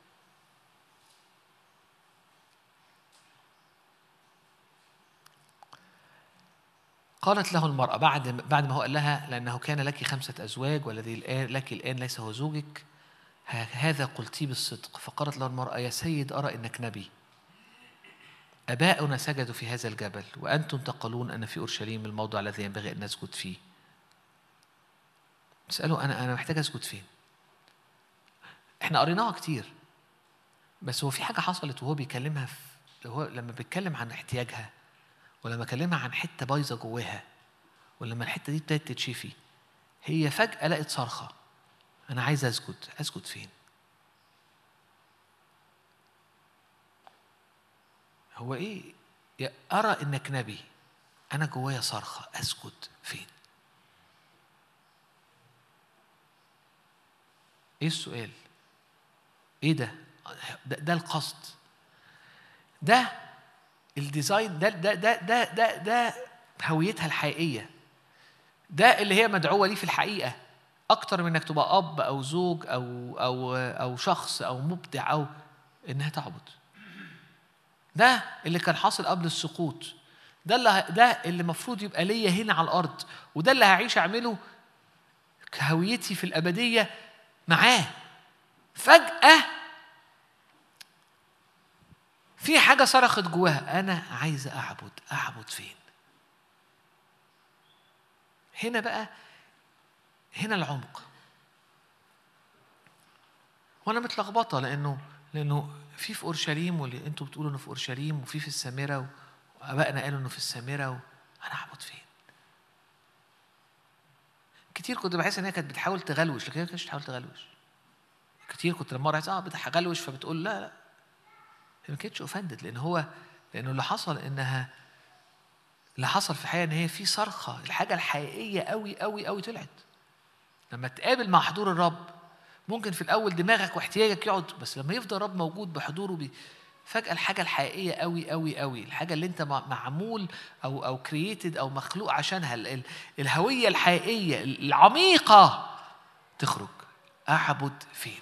قالت له المرأة بعد بعد ما هو قال لها لأنه كان لك خمسة أزواج والذي الآن لك الآن ليس هو زوجك هذا قلتي بالصدق فقالت له المرأة يا سيد أرى إنك نبي آباؤنا سجدوا في هذا الجبل وأنتم تقولون أن في أورشليم الموضع الذي ينبغي أن نسجد فيه اسأله أنا أنا محتاج أسجد فين؟ إحنا قريناها كتير بس هو في حاجة حصلت وهو بيكلمها في هو لما بيتكلم عن احتياجها ولما كلمها عن حتة بايظة جواها ولما الحتة دي ابتدت تتشفي هي فجأة لقت صرخة أنا عايز أسجد أسجد فين؟ هو ايه يا ارى انك نبي انا جوايا صرخه اسجد فين ايه السؤال ايه ده ده, ده القصد ده الديزاين ده ده ده ده ده, ده هويتها الحقيقيه ده اللي هي مدعوه ليه في الحقيقه اكتر من انك تبقى اب او زوج او او او شخص او مبدع او انها تعبد ده اللي كان حاصل قبل السقوط ده اللي ده اللي المفروض يبقى ليا هنا على الارض وده اللي هعيش اعمله كهويتي في الابديه معاه فجاه في حاجه صرخت جواها انا عايزه اعبد اعبد فين هنا بقى هنا العمق وانا متلخبطه لانه لانه في في اورشليم واللي انتوا بتقولوا انه في اورشليم وفي في السامره وابائنا قالوا انه في السامره و... انا اعبد فين؟ كتير كنت بحس ان هي كانت بتحاول تغلوش لكن هي ما كانتش بتحاول تغلوش كتير كنت لما احس اه بتغلوش فبتقول لا لا هي ما كانتش اوفندد لان هو لانه اللي حصل انها اللي حصل في الحقيقه ان هي في صرخه الحاجه الحقيقيه قوي قوي قوي طلعت لما تقابل مع حضور الرب ممكن في الاول دماغك واحتياجك يقعد بس لما يفضل الرب موجود بحضوره بي فجاه الحاجه الحقيقيه قوي قوي قوي الحاجه اللي انت معمول او او كرييتد او مخلوق عشانها الهويه الحقيقيه العميقه تخرج اعبد فين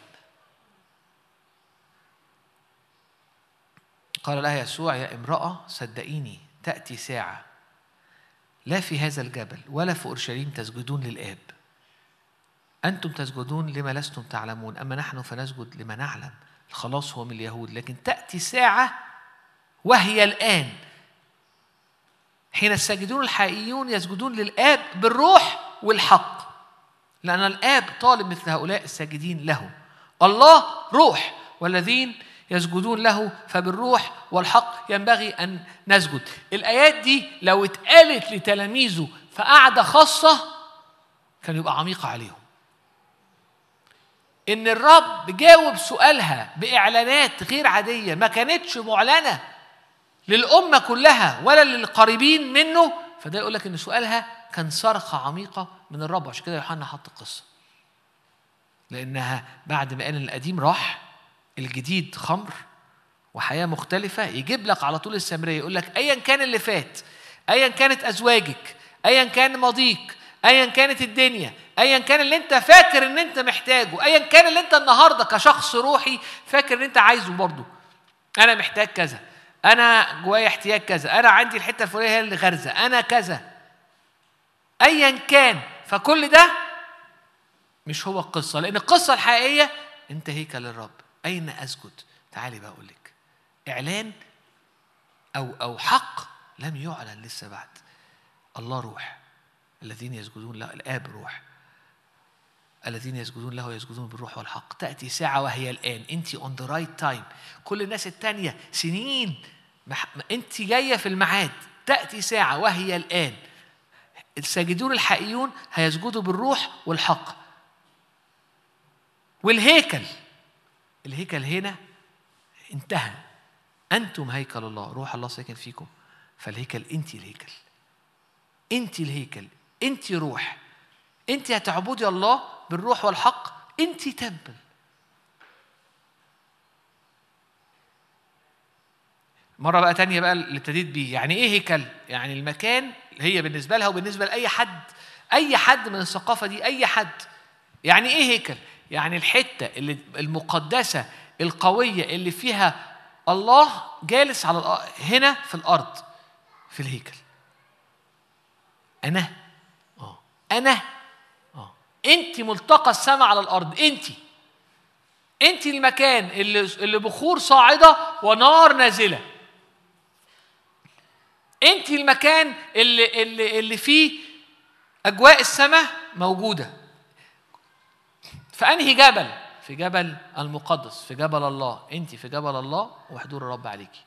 قال لها يسوع يا امراه صدقيني تاتي ساعه لا في هذا الجبل ولا في اورشليم تسجدون للاب أنتم تسجدون لما لستم تعلمون أما نحن فنسجد لما نعلم الخلاص هو من اليهود لكن تأتي ساعة وهي الآن حين الساجدون الحقيقيون يسجدون للآب بالروح والحق لأن الآب طالب مثل هؤلاء الساجدين له الله روح والذين يسجدون له فبالروح والحق ينبغي أن نسجد الآيات دي لو اتقالت لتلاميذه في قعدة خاصة كان يبقى عميقة عليهم ان الرب جاوب سؤالها باعلانات غير عاديه ما كانتش معلنه للامه كلها ولا للقريبين منه فده يقول لك ان سؤالها كان صرخه عميقه من الرب عشان كده يوحنا حط القصه لانها بعد ما قال القديم راح الجديد خمر وحياه مختلفه يجيب لك على طول السامريه يقول لك ايا كان اللي فات ايا كانت ازواجك ايا كان ماضيك ايا كانت الدنيا ايا كان اللي انت فاكر ان انت محتاجه ايا كان اللي انت النهارده كشخص روحي فاكر ان انت عايزه برضه انا محتاج كذا انا جوايا احتياج كذا انا عندي الحته الفلانيه هي اللي غارزه انا كذا ايا كان فكل ده مش هو القصه لان القصه الحقيقيه انت هيكل الرب اين اسجد تعالي بقى اقول لك اعلان او او حق لم يعلن لسه بعد الله روح الذين يسجدون له الاب روح الذين يسجدون له يسجدون بالروح والحق تأتي ساعة وهي الآن أنت اون ذا رايت تايم كل الناس التانية سنين أنت جاية في الميعاد تأتي ساعة وهي الآن الساجدون الحقيقيون هيسجدوا بالروح والحق والهيكل الهيكل هنا انتهى أنتم هيكل الله روح الله ساكن فيكم فالهيكل أنت الهيكل أنت الهيكل أنت روح أنت هتعبدي الله بالروح والحق أنت تمبل مرة بقى تانية بقى اللي ابتديت بيه يعني إيه هيكل؟ يعني المكان هي بالنسبة لها وبالنسبة لأي حد أي حد من الثقافة دي أي حد يعني إيه هيكل؟ يعني الحتة اللي المقدسة القوية اللي فيها الله جالس على هنا في الأرض في الهيكل أنا آه أنا آه أنت ملتقى السماء على الأرض أنت أنت المكان اللي اللي بخور صاعدة ونار نازلة أنت المكان اللي اللي اللي فيه أجواء السماء موجودة فأنهي جبل؟ في جبل المقدس في جبل الله أنت في جبل الله وحضور الرب عليكي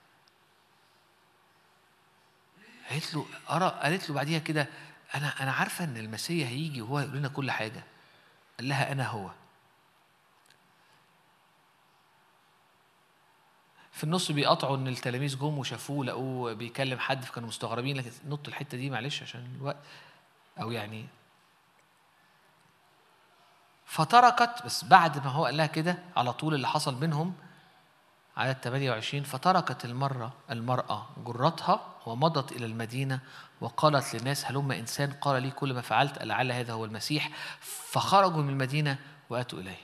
قالت له أرى قالت له بعديها كده أنا أنا عارفة إن المسيح هيجي وهو هيقول لنا كل حاجة قال لها أنا هو في النص بيقطعوا ان التلاميذ جم وشافوه لقوه بيكلم حد فكانوا مستغربين لكن نط الحته دي معلش عشان الوقت او يعني فتركت بس بعد ما هو قال لها كده على طول اللي حصل بينهم عدد 28 فتركت المرة المرأة جرتها ومضت إلى المدينة وقالت للناس هلم إنسان قال لي كل ما فعلت لعل هذا هو المسيح فخرجوا من المدينة وأتوا إليه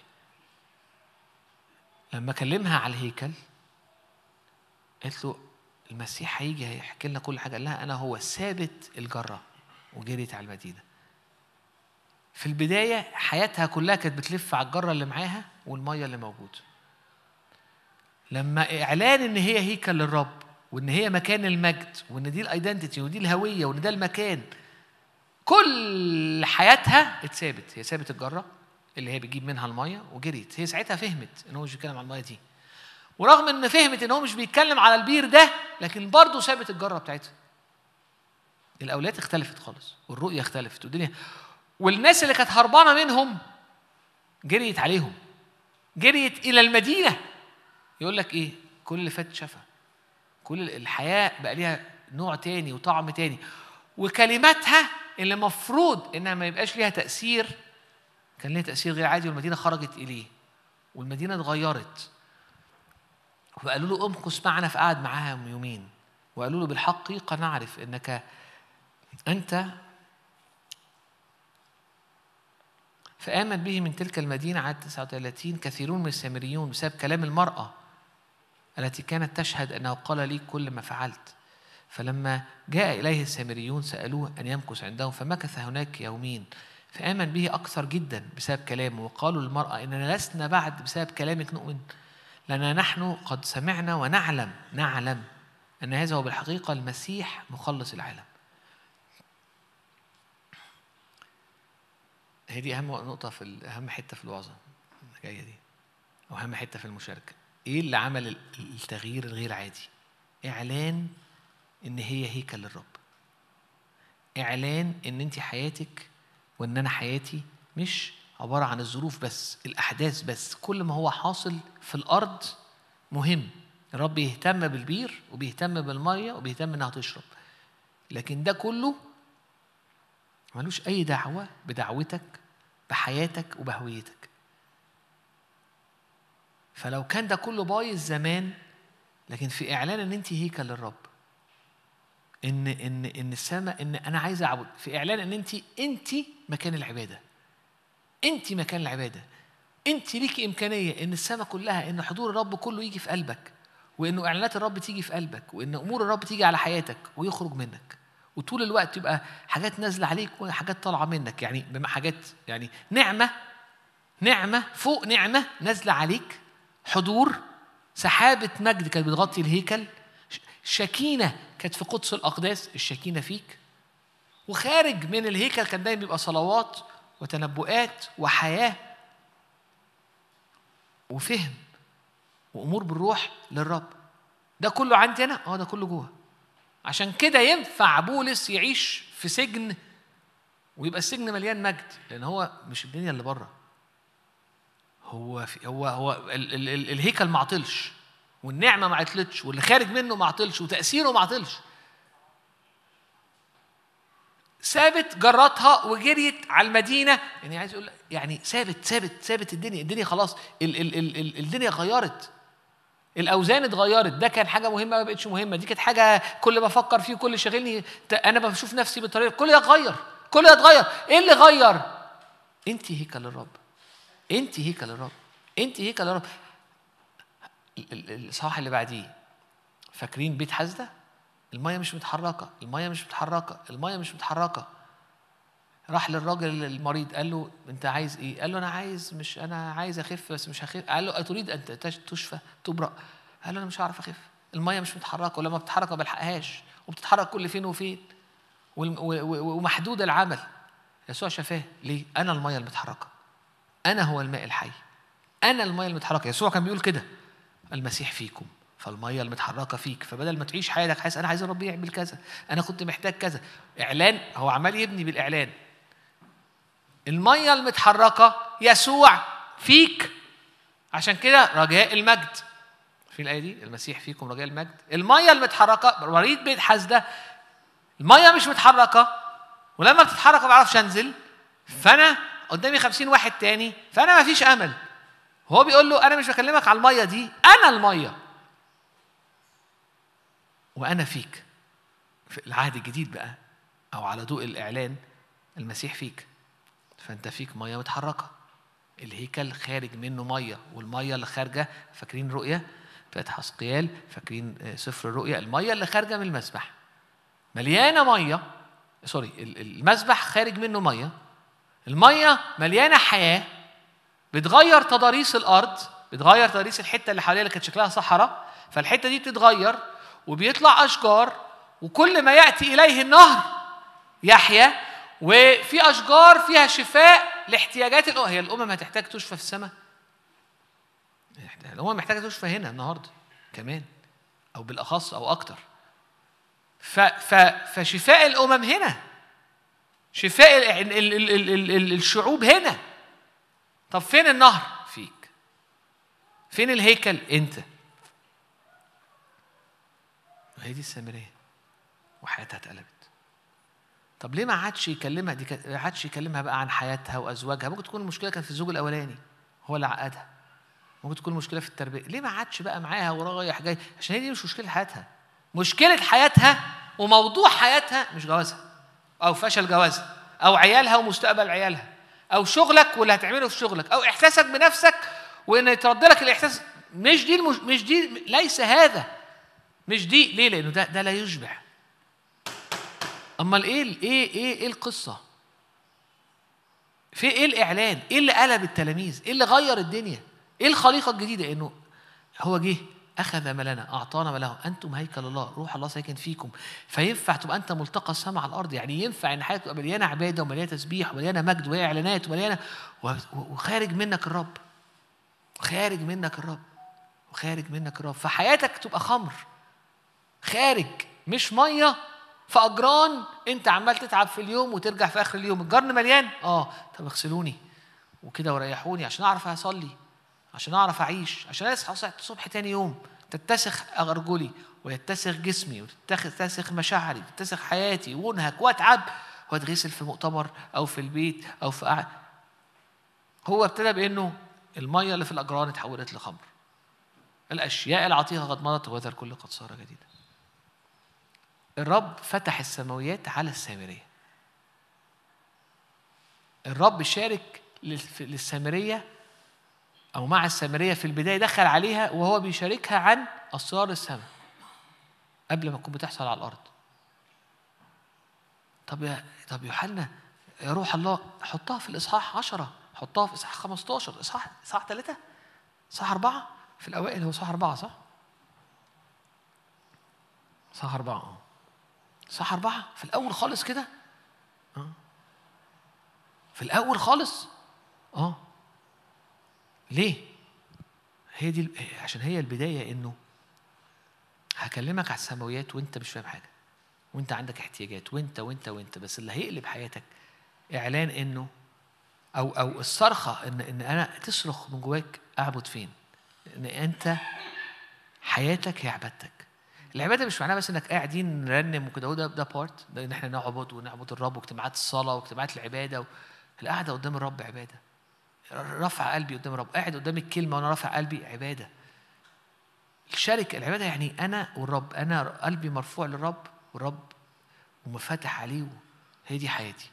لما كلمها على الهيكل قالت له المسيح هيجي هيحكي لنا كل حاجة قال لها أنا هو ثابت الجرة وجريت على المدينة في البداية حياتها كلها كانت بتلف على الجرة اللي معاها والمية اللي موجودة لما إعلان إن هي هيكل للرب وإن هي مكان المجد وإن دي الأيدنتيتي ودي الهوية وإن ده المكان كل حياتها اتثابت هي سابت الجرة اللي هي بتجيب منها المية وجريت هي ساعتها فهمت إن هو مش بيتكلم على المية دي ورغم إن فهمت إن هو مش بيتكلم على البير ده لكن برضه سابت الجرة بتاعتها الأولاد اختلفت خالص والرؤية اختلفت والدنيا والناس اللي كانت هربانة منهم جريت عليهم جريت إلى المدينة يقول لك إيه كل اللي فات شافها كل الحياة بقى ليها نوع تاني وطعم تاني وكلماتها اللي مفروض إنها ما يبقاش ليها تأثير كان ليها تأثير غير عادي والمدينة خرجت إليه والمدينة اتغيرت وقالوا له امكث معنا فقعد معاهم يومين وقالوا له بالحقيقة نعرف إنك أنت فآمن به من تلك المدينة عدد 39 كثيرون من السامريون بسبب كلام المرأة التي كانت تشهد أنه قال لي كل ما فعلت فلما جاء إليه السامريون سألوه أن يمكث عندهم فمكث هناك يومين فآمن به أكثر جدا بسبب كلامه وقالوا للمرأة إننا لسنا بعد بسبب كلامك نؤمن لأننا نحن قد سمعنا ونعلم نعلم أن هذا هو بالحقيقة المسيح مخلص العالم هي دي اهم نقطه في اهم حته في الوعظه الجايه دي او اهم حته في المشاركه ايه اللي عمل التغيير الغير عادي اعلان ان هي هيكل للرب اعلان ان انت حياتك وان انا حياتي مش عباره عن الظروف بس الاحداث بس كل ما هو حاصل في الارض مهم الرب يهتم بالبير وبيهتم بالميه وبيهتم انها تشرب لكن ده كله ملوش أي دعوة بدعوتك بحياتك وبهويتك فلو كان ده كله بايظ زمان لكن في إعلان إن أنت هيكل للرب إن إن إن السماء إن أنا عايز أعبد في إعلان إن أنت أنت مكان العبادة أنت مكان العبادة أنت ليكي إمكانية إن السماء كلها إن حضور الرب كله يجي في قلبك وإنه إعلانات الرب تيجي في قلبك وإن أمور الرب تيجي على حياتك ويخرج منك وطول الوقت يبقى حاجات نازله عليك وحاجات طالعه منك يعني حاجات يعني نعمه نعمه فوق نعمه نازله عليك حضور سحابه مجد كانت بتغطي الهيكل شكينه كانت في قدس الاقداس الشكينه فيك وخارج من الهيكل كان دايما بيبقى صلوات وتنبؤات وحياه وفهم وامور بالروح للرب ده كله عندي انا اه ده كله جوه عشان كده ينفع بولس يعيش في سجن ويبقى السجن مليان مجد لان هو مش الدنيا اللي بره هو في هو هو ال ال ال الهيكل ما عطلش والنعمه ما عطلتش واللي خارج منه ما عطلش وتاثيره ما عطلش سابت جرتها وجريت على المدينه يعني عايز يقول يعني سابت سابت سابت الدنيا الدنيا خلاص ال ال ال ال الدنيا غيرت الاوزان اتغيرت ده كان حاجه مهمه ما بقتش مهمه دي كانت حاجه كل ما افكر فيه كل شاغلني انا بشوف نفسي بالطريقه كل ده اتغير كل ده اتغير ايه اللي غير انت هيكل الرب انت هيكل الرب انت هيكل الرب الاصحاح اللي بعديه فاكرين بيت حزده الميه مش متحركه الميه مش متحركه الميه مش متحركه راح للراجل المريض قال له انت عايز ايه؟ قال له انا عايز مش انا عايز اخف بس مش هخف قال له اتريد ان تشفى تبرأ قال له انا مش هعرف اخف الميه مش متحركه ولما بتتحرك ما بلحقهاش وبتتحرك كل فين وفين ومحدود العمل يسوع شفاه ليه؟ انا الميه المتحركه انا هو الماء الحي انا الميه المتحركه يسوع كان بيقول كده المسيح فيكم فالميه المتحركه فيك فبدل ما تعيش حياتك حاسس انا عايز الرب يعمل كذا انا كنت محتاج كذا اعلان هو عمال يبني بالاعلان المية المتحركة يسوع فيك عشان كده رجاء المجد في الايه دي المسيح فيكم رجاء المجد الميه المتحركه مريض بيت حاسده الميه مش متحركه ولما بتتحرك ما بعرفش انزل فانا قدامي خمسين واحد تاني فانا ما فيش امل هو بيقول له انا مش بكلمك على الميه دي انا الميه وانا فيك في العهد الجديد بقى او على ضوء الاعلان المسيح فيك فانت فيك ميه متحركه الهيكل خارج منه ميه والميه اللي خارجه فاكرين رؤيه بتاعت حسقيال فاكرين آه، سفر الرؤيا الميه اللي خارجه من المسبح مليانه ميه سوري المسبح خارج منه ميه الميه مليانه حياه بتغير تضاريس الارض بتغير تضاريس الحته اللي حواليها اللي كانت شكلها صحراء فالحته دي بتتغير وبيطلع اشجار وكل ما ياتي اليه النهر يحيا وفي اشجار فيها شفاء لاحتياجات الامم هي الامم هتحتاج تشفى في السماء الامم محتاجه تشفى هنا النهارده كمان او بالاخص او اكتر ف ف فشفاء الامم هنا شفاء ال ال ال ال ال ال الشعوب هنا طب فين النهر فيك فين الهيكل انت وهي دي السامريه وحياتها اتقلبت طب ليه ما عادش يكلمها دي ما عادش يكلمها بقى عن حياتها وازواجها ممكن تكون المشكله كانت في الزوج الاولاني هو اللي عقدها ممكن تكون المشكله في التربيه ليه ما عادش بقى معاها ورايح جاي عشان هي دي مش مشكله حياتها مشكله حياتها وموضوع حياتها مش جوازها او فشل جوازها او عيالها ومستقبل عيالها او شغلك واللي هتعمله في شغلك او احساسك بنفسك وان يترد لك الاحساس مش دي المش... مش دي ليس هذا مش دي ليه لانه ده ده لا يشبع امال ايه ايه ايه ايه القصه في ايه الاعلان ايه اللي قلب التلاميذ ايه اللي غير الدنيا ايه الخليقه الجديده انه هو جه اخذ ملنا اعطانا مله انتم هيكل الله روح الله ساكن فيكم فينفع تبقى انت ملتقى السماء على الارض يعني ينفع ان حياتك تبقى مليانه عباده ومليانه تسبيح ومليانه مجد ومليانه اعلانات ومليانه وخارج منك الرب خارج منك الرب وخارج منك الرب فحياتك تبقى خمر خارج مش ميه في اجران انت عمال تتعب في اليوم وترجع في اخر اليوم الجرن مليان اه طب اغسلوني وكده وريحوني عشان اعرف اصلي عشان اعرف اعيش عشان اصحى الصبح تاني يوم تتسخ ارجلي ويتسخ جسمي وتتسخ مشاعري وتتسخ حياتي وانهك واتعب واتغسل في مؤتمر او في البيت او في قعد هو ابتدى بانه الميه اللي في الاجران اتحولت لخمر الاشياء العتيقه قد مضت وذا الكل قد صار جديدا الرب فتح السماويات على السامريه الرب شارك للسامريه أو مع السامرية في البداية دخل عليها وهو بيشاركها عن أسرار السماء قبل ما تكون بتحصل على الأرض طب يا طب يوحنا يا روح الله حطها في الإصحاح 10 حطها في إصحاح 15 إصحاح إصحاح 3 إصحاح 4 في الأوائل هو إصحاح 4 صح؟ إصحاح 4 اه إصحاح 4 في الأول خالص كده اه في الأول خالص اه ليه؟ هي دي عشان هي البداية إنه هكلمك على السماويات وأنت مش فاهم حاجة وأنت عندك احتياجات وأنت وأنت وأنت بس اللي هيقلب حياتك إعلان إنه أو أو الصرخة إن إن أنا تصرخ من جواك أعبد فين؟ إن أنت حياتك هي عبادتك. العباده مش معناها بس انك قاعدين نرنم وكده ده ده بارت ده ان احنا نعبد ونعبد الرب واجتماعات الصلاه واجتماعات العباده القعده قدام الرب عباده رفع قلبي قدام الرب قاعد قدام الكلمه وانا رافع قلبي عباده الشركه العباده يعني انا والرب انا قلبي مرفوع للرب والرب ومفاتح عليه هي دي حياتي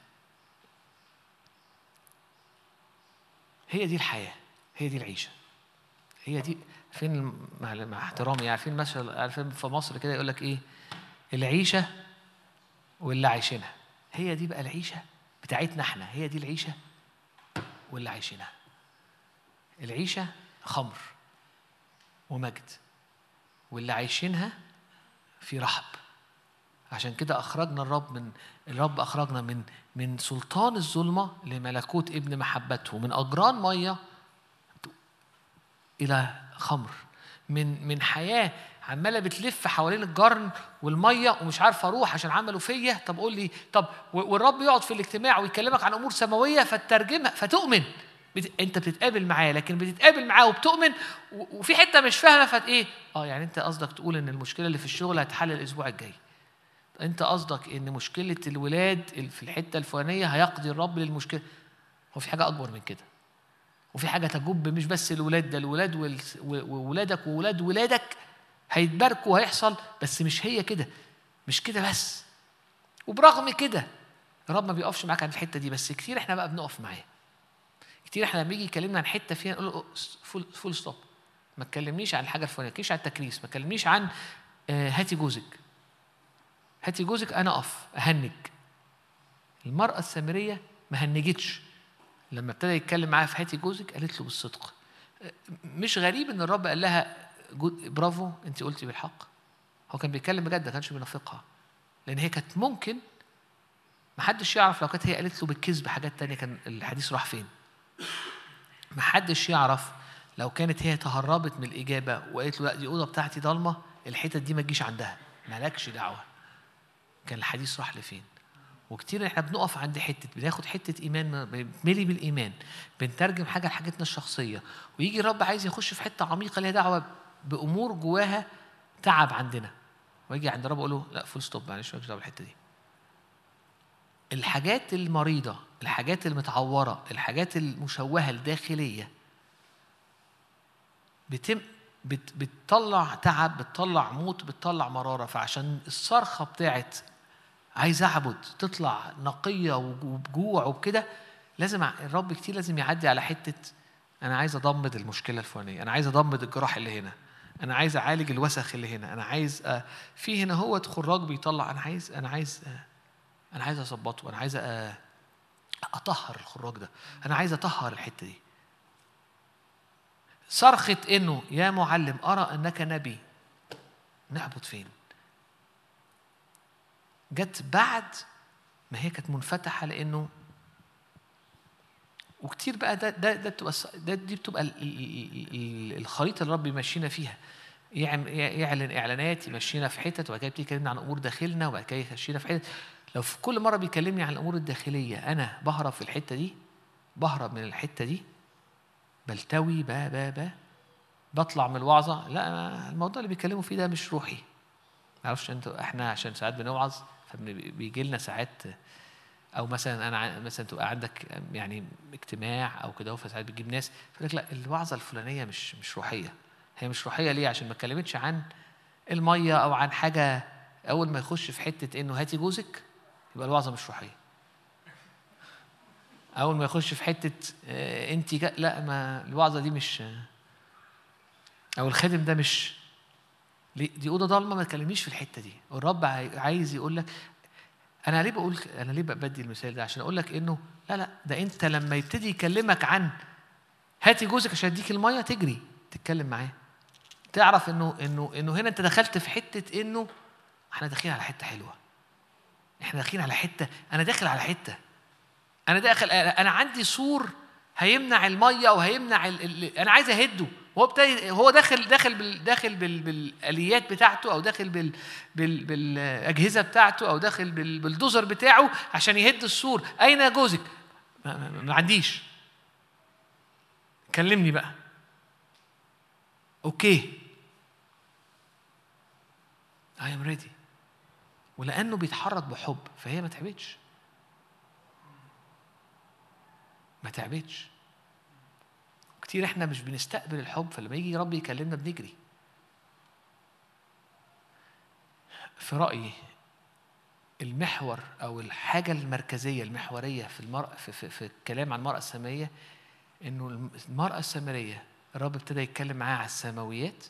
هي دي الحياه هي دي العيشه هي دي فين مع احترامي يعني فين مثل عارفين في مصر كده يقول لك ايه العيشه واللي عايشينها هي دي بقى العيشه بتاعتنا احنا هي دي العيشه واللي عايشينها العيشة خمر ومجد واللي عايشينها في رحب عشان كده أخرجنا الرب من الرب أخرجنا من من سلطان الظلمة لملكوت ابن محبته من أجران مية إلى خمر من من حياة عماله بتلف حوالين الجرن والميه ومش عارف اروح عشان عملوا فيا طب قول لي طب والرب يقعد في الاجتماع ويكلمك عن امور سماويه فتترجمها فتؤمن بت... انت بتتقابل معاه لكن بتتقابل معاه وبتؤمن و... وفي حته مش فاهمه فت ايه اه يعني انت قصدك تقول ان المشكله اللي في الشغل هتحل الاسبوع الجاي انت قصدك ان مشكله الولاد في الحته الفلانيه هيقضي الرب للمشكله هو في حاجه اكبر من كده وفي حاجه تجب مش بس الولاد ده الولاد وال... وولادك وولاد ولادك هيتباركوا وهيحصل بس مش هي كده مش كده بس وبرغم كده الرب ما بيقفش معاك عند الحته دي بس كتير احنا بقى بنقف معاه كتير احنا لما يجي يكلمنا عن حته فيها نقول له فول, فول ستوب ما تكلمنيش عن الحاجه الفلانيه ما تكلمنيش عن التكريس ما تكلمنيش عن آه هاتي جوزك هاتي جوزك انا اقف اهنج المراه السامريه ما هنجتش لما ابتدى يتكلم معاها في هاتي جوزك قالت له بالصدق مش غريب ان الرب قال لها برافو انت قلتي بالحق هو كان بيتكلم بجد ما كانش بينافقها لان هي كانت ممكن ما حدش يعرف لو كانت هي قالت له بالكذب حاجات تانية كان الحديث راح فين ما حدش يعرف لو كانت هي تهربت من الإجابة وقالت له لا دي أوضة بتاعتي ضلمة الحتت دي ما تجيش عندها مالكش دعوة كان الحديث راح لفين وكتير احنا بنقف عند حته بناخد حته ايمان بنملي بالايمان بنترجم حاجه لحاجتنا الشخصيه ويجي الرب عايز يخش في حته عميقه ليها دعوه بامور جواها تعب عندنا ويجي عند الرب اقول له لا فول ستوب معلش مالكش دعوه بالحته دي الحاجات المريضه الحاجات المتعوره الحاجات المشوهه الداخليه بتم بت بتطلع تعب بتطلع موت بتطلع مراره فعشان الصرخه بتاعت عايز اعبد تطلع نقيه وبجوع وبكده لازم الرب كتير لازم يعدي على حته انا عايز اضمد المشكله الفلانيه انا عايز اضمد الجراح اللي هنا انا عايز اعالج الوسخ اللي هنا انا عايز أ... في هنا هو خراج بيطلع انا عايز انا عايز أ... انا عايز اظبطه انا عايز أ... اطهر الخراج ده انا عايز اطهر الحته دي صرخة انه يا معلم ارى انك نبي نعبد فين جت بعد ما هي كانت منفتحه لانه وكتير بقى ده ده ده بتبقى ده دي بتبقى الخريطه اللي رب يمشينا فيها يعلن اعلانات يمشينا في حتت وبعد كده يبتدي يكلمنا عن امور داخلنا وبعد كده يمشينا في حتت لو في كل مره بيكلمني عن الامور الداخليه انا بهرب في الحته دي بهرب من الحته دي بلتوي با با با بطلع من الوعظه لا الموضوع اللي بيتكلموا فيه ده مش روحي معرفش انتوا احنا عشان ساعات بنوعظ فبيجي لنا ساعات او مثلا انا مثلا تبقى عندك يعني اجتماع او كده فساعات بتجيب ناس فيقول لك لا الوعظه الفلانيه مش مش روحيه هي مش روحيه ليه عشان ما اتكلمتش عن الميه او عن حاجه اول ما يخش في حته انه هاتي جوزك يبقى الوعظه مش روحيه اول ما يخش في حته اه انت لا ما الوعظه دي مش او الخادم ده مش دي اوضه ضلمه ما تكلمنيش في الحته دي الرب عايز يقول لك انا ليه بقول انا ليه بدي المثال ده عشان اقول لك انه لا لا ده انت لما يبتدي يكلمك عن هاتي جوزك عشان اديك الميه تجري تتكلم معاه تعرف انه انه انه هنا انت دخلت في حته انه احنا داخلين على حته حلوه احنا داخلين على حته انا داخل على حته انا داخل انا عندي سور هيمنع الميه وهيمنع ال... ال... انا عايز اهده هو ابتدي هو داخل داخل بال داخل بال بالاليات بتاعته او داخل بال بال بالاجهزه بتاعته او داخل بال بالدوزر بتاعه عشان يهد السور اين جوزك ما, ما, ما عنديش كلمني بقى اوكي I am ready ولانه بيتحرك بحب فهي ما تعبتش ما تعبتش كتير احنا مش بنستقبل الحب فلما يجي رب يكلمنا بنجري في رأيي المحور أو الحاجة المركزية المحورية في المرأة في, في, في الكلام عن المرأة السامرية إنه المرأة السامرية الرب ابتدى يتكلم معاها على السماويات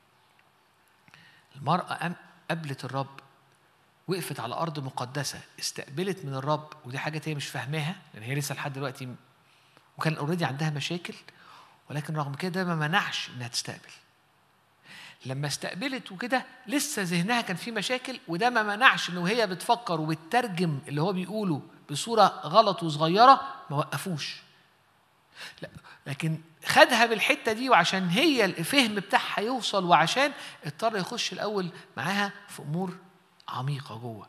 المرأة قابلت الرب وقفت على أرض مقدسة استقبلت من الرب ودي حاجة هي مش فاهماها لأن هي لسه لحد دلوقتي وكان اوريدي عندها مشاكل ولكن رغم كده ما منعش انها تستقبل لما استقبلت وكده لسه ذهنها كان فيه مشاكل وده ما منعش انه هي بتفكر وبتترجم اللي هو بيقوله بصوره غلط وصغيره ما وقفوش لا لكن خدها بالحته دي وعشان هي الفهم بتاعها يوصل وعشان اضطر يخش الاول معاها في امور عميقه جوه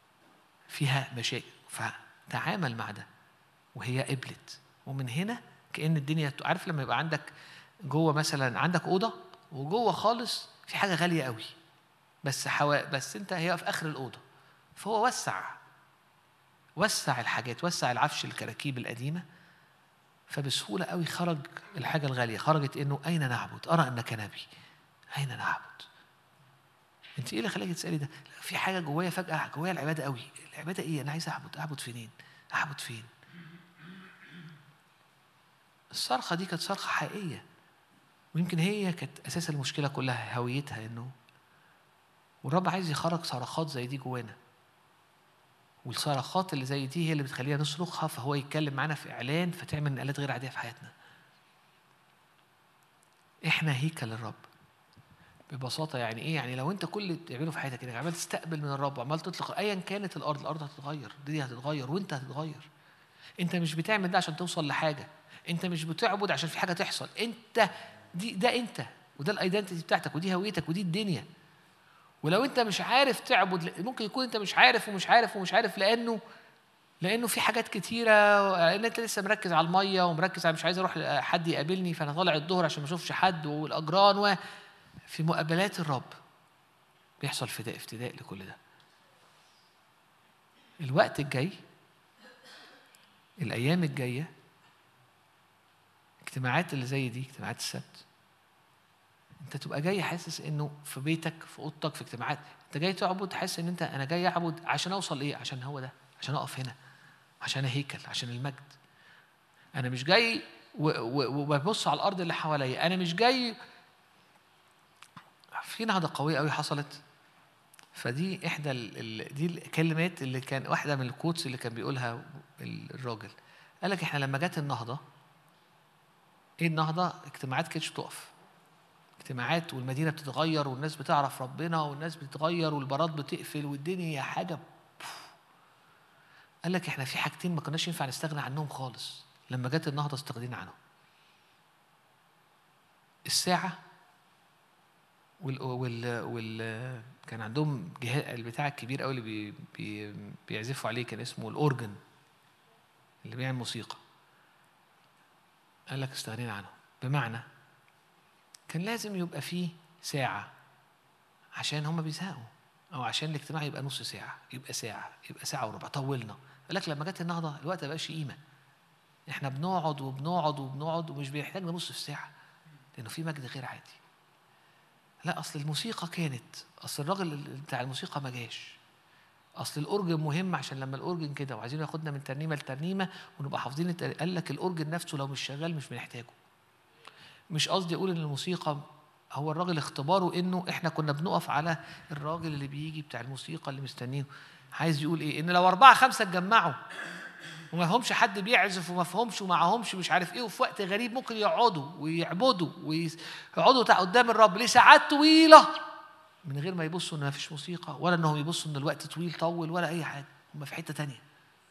فيها مشاكل فتعامل مع ده وهي قبلت ومن هنا كأن الدنيا عارف لما يبقى عندك جوه مثلا عندك أوضة وجوه خالص في حاجة غالية قوي بس حوا بس أنت هي في آخر الأوضة فهو وسع وسع الحاجات وسع العفش الكراكيب القديمة فبسهولة قوي خرج الحاجة الغالية خرجت إنه أين نعبد أرى أنك نبي أين نعبد انت ايه اللي خلاك تسالي ده في حاجه جوايا فجاه جوايا العباده قوي العباده ايه انا عايز اعبد اعبد فين اعبد فين الصرخه دي كانت صرخه حقيقيه ويمكن هي كانت اساس المشكله كلها هويتها انه والرب عايز يخرج صرخات زي دي جوانا والصرخات اللي زي دي هي اللي بتخلينا نصرخها فهو يتكلم معانا في اعلان فتعمل نقلات غير عاديه في حياتنا احنا هيكل الرب ببساطة يعني إيه؟ يعني لو أنت كل اللي بتعمله في حياتك إنك عمال تستقبل من الرب وعمال تطلق أيا كانت الأرض، الأرض هتتغير، الدنيا هتتغير وأنت هتتغير. أنت مش بتعمل ده عشان توصل لحاجة، أنت مش بتعبد عشان في حاجة تحصل، أنت دي ده أنت وده الأيدنتيتي بتاعتك ودي هويتك ودي الدنيا. ولو أنت مش عارف تعبد ممكن يكون أنت مش عارف ومش عارف ومش عارف لأنه لأنه في حاجات كتيرة لأن أنت لسه مركز على المية ومركز على مش عايز أروح حد يقابلني فأنا طالع الظهر عشان ما أشوفش حد والأجران و في مقابلات الرب بيحصل فداء افتداء لكل ده الوقت الجاي الايام الجايه اجتماعات اللي زي دي اجتماعات السبت انت تبقى جاي حاسس انه في بيتك في اوضتك في اجتماعات انت جاي تعبد حاسس ان انت انا جاي اعبد عشان اوصل ايه عشان هو ده عشان اقف هنا عشان هيكل عشان المجد انا مش جاي وببص على الارض اللي حواليا انا مش جاي في نهضه قويه قوي حصلت فدي احدى ال دي الكلمات اللي كان واحده من الكوتس اللي كان بيقولها الراجل قال لك احنا لما جت النهضه ايه النهضه اجتماعات كانتش بتقف اجتماعات والمدينه بتتغير والناس بتعرف ربنا والناس بتتغير والبارات بتقفل والدنيا حاجه قال لك احنا في حاجتين ما كناش ينفع نستغنى عنهم خالص لما جت النهضه استغنينا عنهم الساعه وال وال وال كان عندهم جهاز البتاع الكبير قوي اللي بي بي بيعزفوا عليه كان اسمه الاورجن اللي بيعمل موسيقى قال لك استغنينا عنه بمعنى كان لازم يبقى فيه ساعة عشان هما بيزهقوا أو عشان الاجتماع يبقى نص ساعة يبقى ساعة يبقى ساعة وربع طولنا قال لك لما جت النهضة الوقت ما بقاش قيمة احنا بنقعد وبنقعد وبنقعد ومش بنحتاج نبص في ساعة لأنه في مجد غير عادي لا اصل الموسيقى كانت اصل الراجل بتاع الموسيقى ما جاش اصل الاورجن مهم عشان لما الاورجن كده وعايزين ياخدنا من ترنيمه لترنيمه ونبقى حافظين التر... قال لك الاورجن نفسه لو مش شغال مش بنحتاجه مش قصدي اقول ان الموسيقى هو الراجل اختباره انه احنا كنا بنقف على الراجل اللي بيجي بتاع الموسيقى اللي مستنينه عايز يقول ايه ان لو اربعه خمسه اتجمعوا وما فهمش حد بيعزف وما فهمش ومعهمش مش عارف ايه وفي وقت غريب ممكن يقعدوا ويعبدوا ويقعدوا قدام الرب لساعات طويله من غير ما يبصوا ان ما فيش موسيقى ولا انهم يبصوا ان الوقت طويل طول ولا اي حاجه هم في حته تانية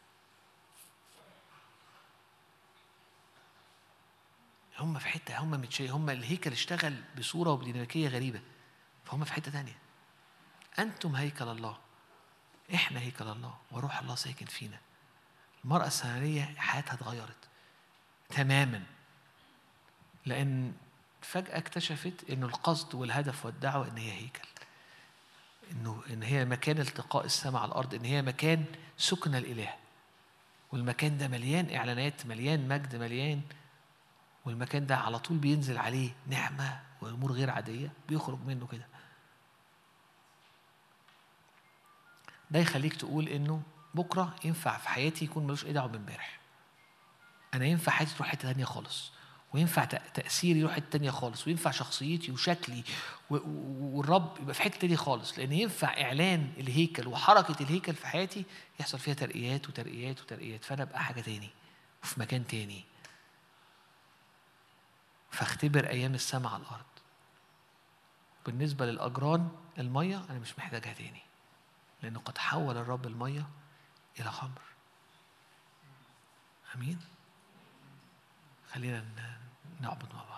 هم في حته هم متشي هم الهيكل اشتغل بصوره وبديناميكيه غريبه فهم في حته تانية انتم هيكل الله احنا هيكل الله وروح الله ساكن فينا المرأة السامرية حياتها اتغيرت تماما لأن فجأة اكتشفت إنه القصد والهدف والدعوة إن هي هيكل إنه إن هي مكان التقاء السماء على الأرض إن هي مكان سكن الإله والمكان ده مليان إعلانات مليان مجد مليان والمكان ده على طول بينزل عليه نعمة وأمور غير عادية بيخرج منه كده ده يخليك تقول إنه بكره ينفع في حياتي يكون ملوش اي دعوه بامبارح انا ينفع حياتي تروح حته ثانيه خالص وينفع تاثيري يروح حته ثانيه خالص وينفع شخصيتي وشكلي والرب يبقى في حته ثانيه خالص لان ينفع اعلان الهيكل وحركه الهيكل في حياتي يحصل فيها ترقيات وترقيات وترقيات فانا ابقى حاجه تاني وفي مكان تاني فاختبر ايام السماء على الارض بالنسبه للاجران الميه انا مش محتاجها تاني لانه قد حول الرب الميه إلى خمر أمين خلينا نعبد مع بعض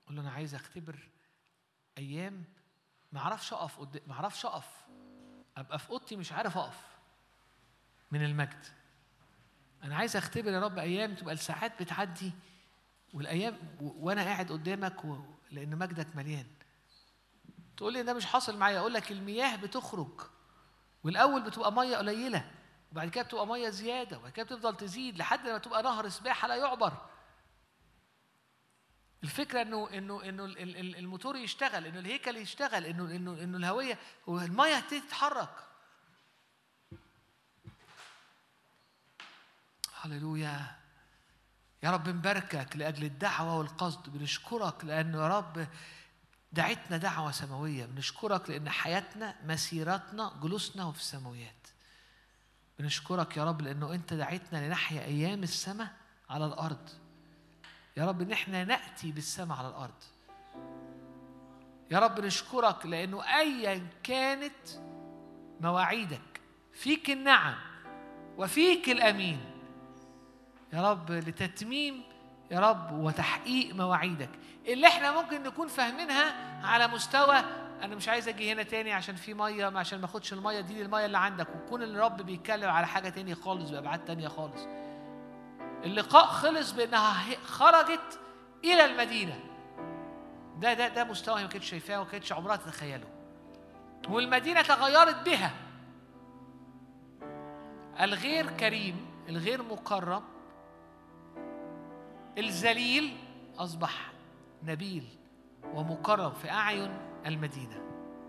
قول له انا عايز اختبر ايام ما اعرفش اقف قدام ما اعرفش اقف ابقى في اوضتي مش عارف اقف من المجد انا عايز اختبر يا رب ايام تبقى الساعات بتعدي والايام وانا قاعد قدامك و... لان مجدك مليان تقول لي ده مش حاصل معايا اقول لك المياه بتخرج والاول بتبقى ميه قليله وبعد كده بتبقى ميه زياده وبعد كده بتفضل تزيد لحد ما تبقى نهر سباحه لا يعبر الفكره انه انه انه الموتور يشتغل انه الهيكل يشتغل انه انه انه الهويه والميه هتبتدي تتحرك هللويا يا رب نباركك لاجل الدعوه والقصد بنشكرك لانه يا رب دعتنا دعوه سماويه بنشكرك لان حياتنا مسيرتنا جلوسنا في السماويات بنشكرك يا رب لانه انت دعيتنا لنحيا ايام السماء على الارض يا رب ان احنا ناتي بالسماء على الارض يا رب نشكرك لانه ايا كانت مواعيدك فيك النعم وفيك الامين يا رب لتتميم يا رب وتحقيق مواعيدك اللي احنا ممكن نكون فاهمينها على مستوى انا مش عايز اجي هنا تاني عشان في ميه عشان ما اخدش الميه دي الميه اللي عندك ويكون الرب بيتكلم على حاجه تانية خالص بابعاد تانية خالص اللقاء خلص بانها خرجت الى المدينه ده ده ده مستوى ما كانتش شايفاه وما كانتش عمرها تتخيله والمدينه تغيرت بها الغير كريم الغير مكرم الذليل اصبح نبيل ومكرم في اعين المدينه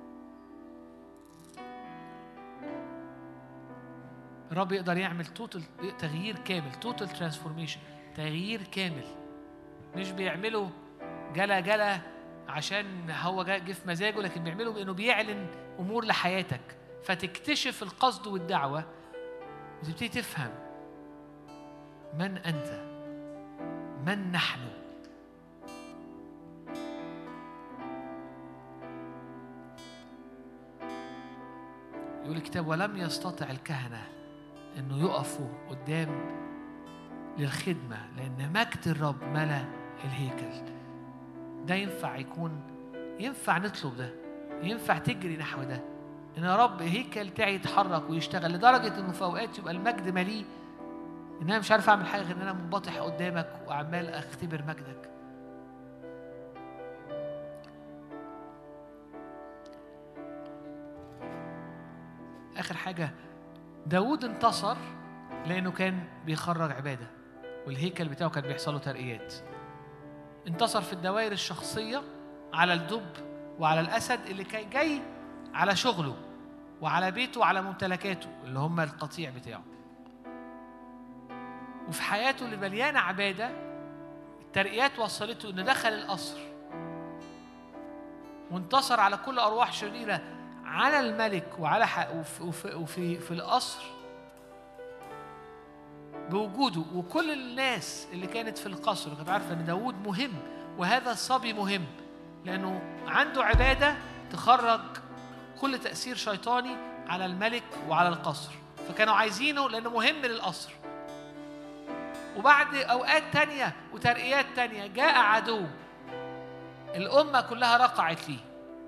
الرب يقدر يعمل توتال تغيير كامل توتال ترانسفورميشن تغيير كامل مش بيعمله جلا جلا عشان هو جه في مزاجه لكن بيعمله بانه بيعلن امور لحياتك فتكتشف القصد والدعوه وتبتدي تفهم من انت من نحن يقول الكتاب ولم يستطع الكهنه انه يقفوا قدام للخدمه لان مجد الرب ملا الهيكل ده ينفع يكون ينفع نطلب ده ينفع تجري نحو ده ان يا رب الهيكل بتاعي يتحرك ويشتغل لدرجه انه في اوقات يبقى المجد مليء ان انا مش عارف اعمل حاجه غير ان انا منبطح قدامك وعمال اختبر مجدك اخر حاجه داود انتصر لأنه كان بيخرج عبادة والهيكل بتاعه كان بيحصل له ترقيات انتصر في الدوائر الشخصية على الدب وعلى الأسد اللي كان جاي على شغله وعلى بيته وعلى ممتلكاته اللي هم القطيع بتاعه وفي حياته اللي مليانة عبادة الترقيات وصلته إنه دخل القصر وانتصر على كل أرواح شريرة على الملك وعلى وفي, وفي, وفي في القصر بوجوده وكل الناس اللي كانت في القصر كانت عارفه ان داوود مهم وهذا الصبي مهم لانه عنده عباده تخرج كل تاثير شيطاني على الملك وعلى القصر فكانوا عايزينه لانه مهم للقصر وبعد اوقات تانية وترقيات تانية جاء عدو الامه كلها رقعت فيه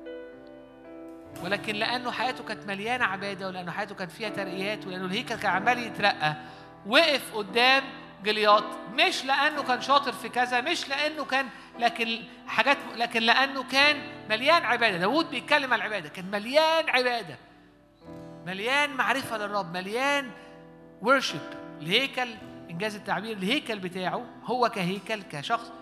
ولكن لانه حياته كانت مليانه عباده ولانه حياته كان فيها ترقيات ولانه الهيكل كان عمال يترقى وقف قدام جلياط مش لانه كان شاطر في كذا مش لانه كان لكن حاجات لكن لانه كان مليان عباده داوود بيتكلم عن العباده كان مليان عباده مليان معرفه للرب مليان ورشيب الهيكل انجاز التعبير الهيكل بتاعه هو كهيكل كشخص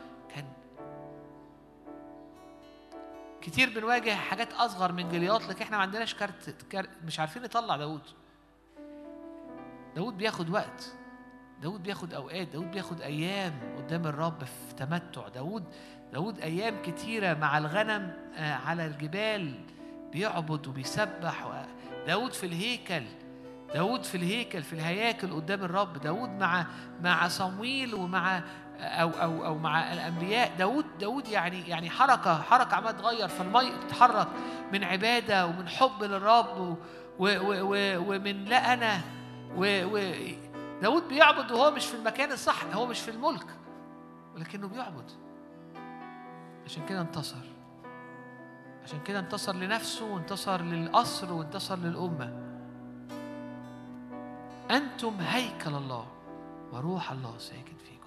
كتير بنواجه حاجات اصغر من جليات لكن احنا ما عندناش كارت, كارت مش عارفين نطلع داوود داوود بياخد وقت داود بياخد اوقات داود بياخد ايام قدام الرب في تمتع داود داود ايام كتيره مع الغنم آه، على الجبال بيعبد وبيسبح داود في الهيكل داود في الهيكل في الهياكل قدام الرب داود مع مع صمويل ومع او او او مع الانبياء داود داود يعني يعني حركه حركه عماله تغير فالمي تتحرك من عباده ومن حب للرب ومن لا انا و داود بيعبد وهو مش في المكان الصح هو مش في الملك ولكنه بيعبد عشان كده انتصر عشان كده انتصر لنفسه وانتصر للقصر وانتصر للأمة أنتم هيكل الله وروح الله ساكن فيكم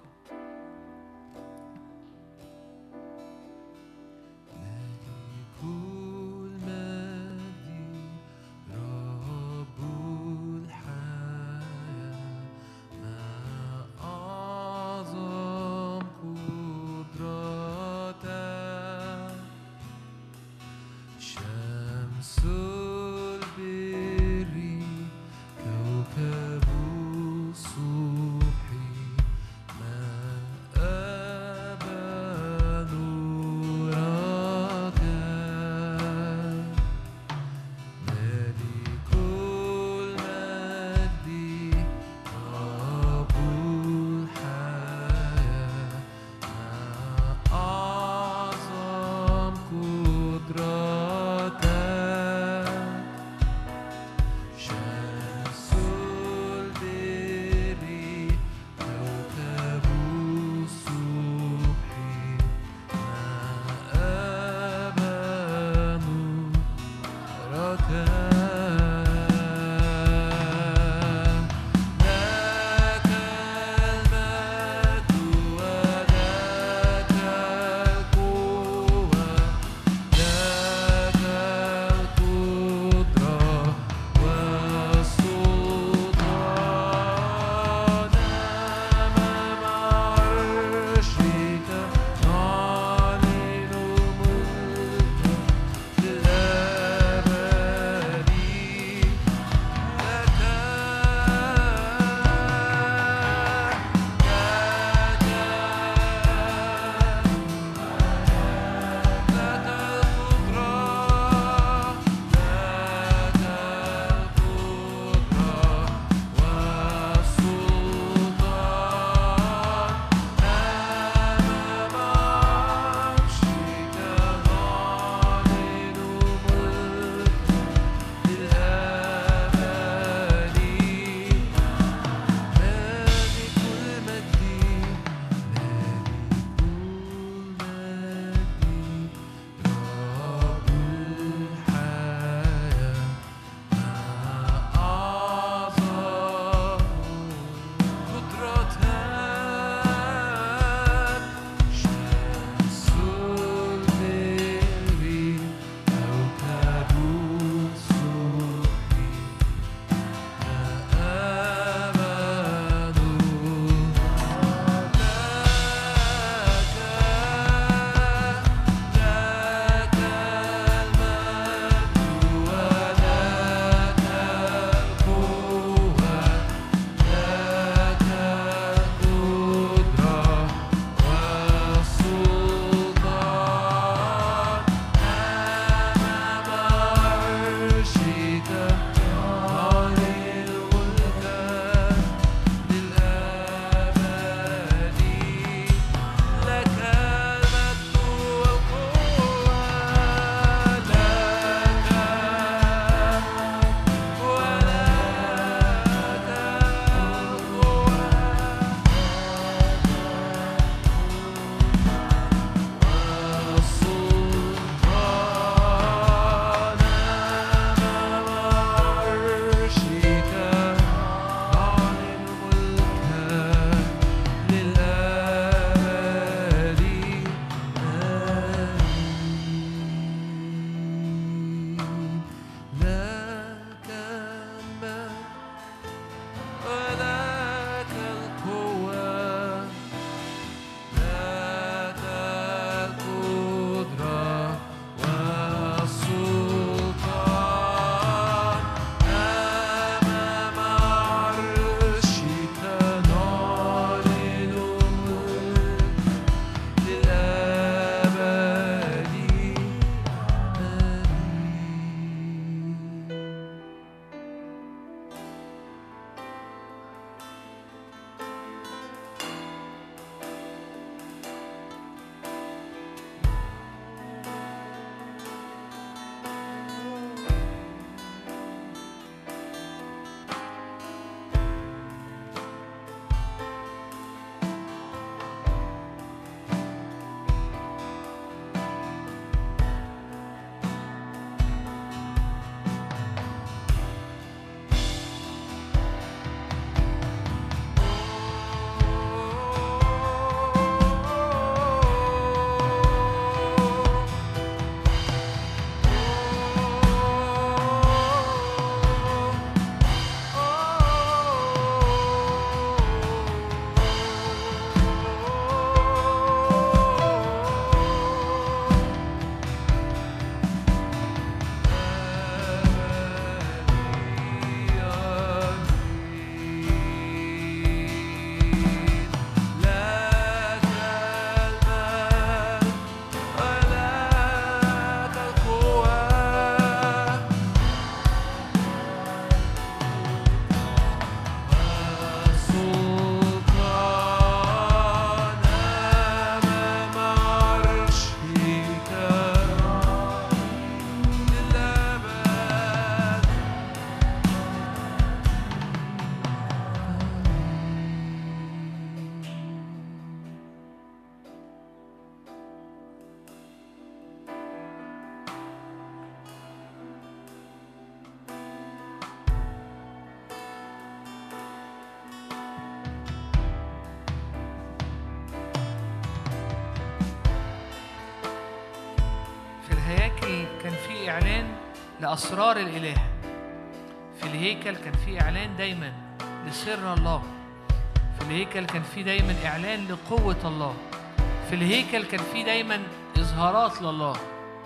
إعلان لأسرار الإله في الهيكل كان في إعلان دايما لسر الله في الهيكل كان في دايما إعلان لقوة الله في الهيكل كان في دايما إظهارات لله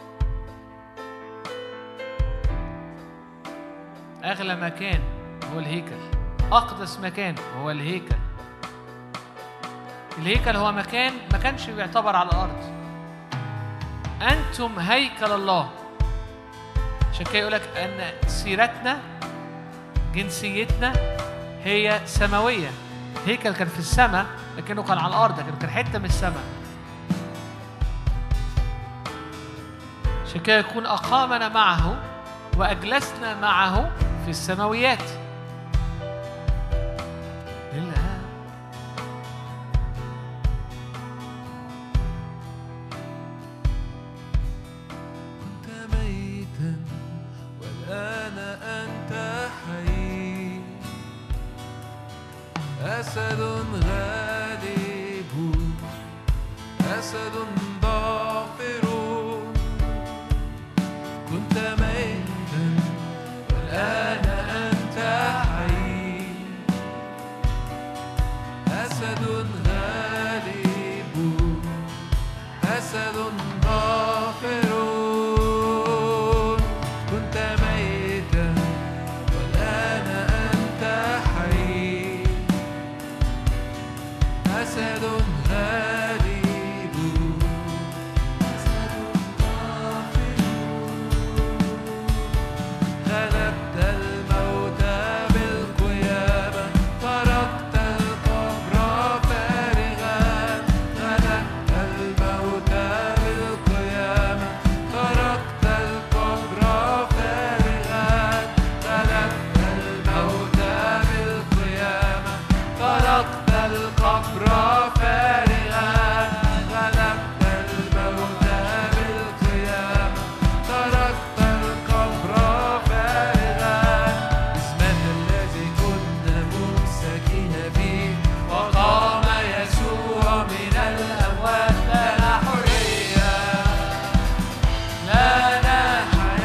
أغلى مكان هو الهيكل أقدس مكان هو الهيكل الهيكل هو مكان ما كانش بيعتبر على الأرض أنتم هيكل الله عشان كده يقول لك أن سيرتنا جنسيتنا هي سماوية هيكل كان في السماء لكنه كان على الأرض لكنه كان حتة من السماء عشان كده يكون أقامنا معه وأجلسنا معه في السماويات لله كنت ميتا والآن أنت حي أسد غالب أسد ظافر كنت ميتا والآن أنت حي أسد غالب أسد ظافر كنت ميتا والآن أنت حي أسد غالب أسد ظافر غلبت الموت بالقيامة تركت القبر فارغا غلبت الموت بالقيامة تركت القبر فارغا غلبت الموت بالقيامة تركت القبر فارغا غلبت الموت بالقيامة تركت القبر فارغا اسمك الذي كنا ممسكين فيه وقام يسوع من الأموات لنا حرية لنا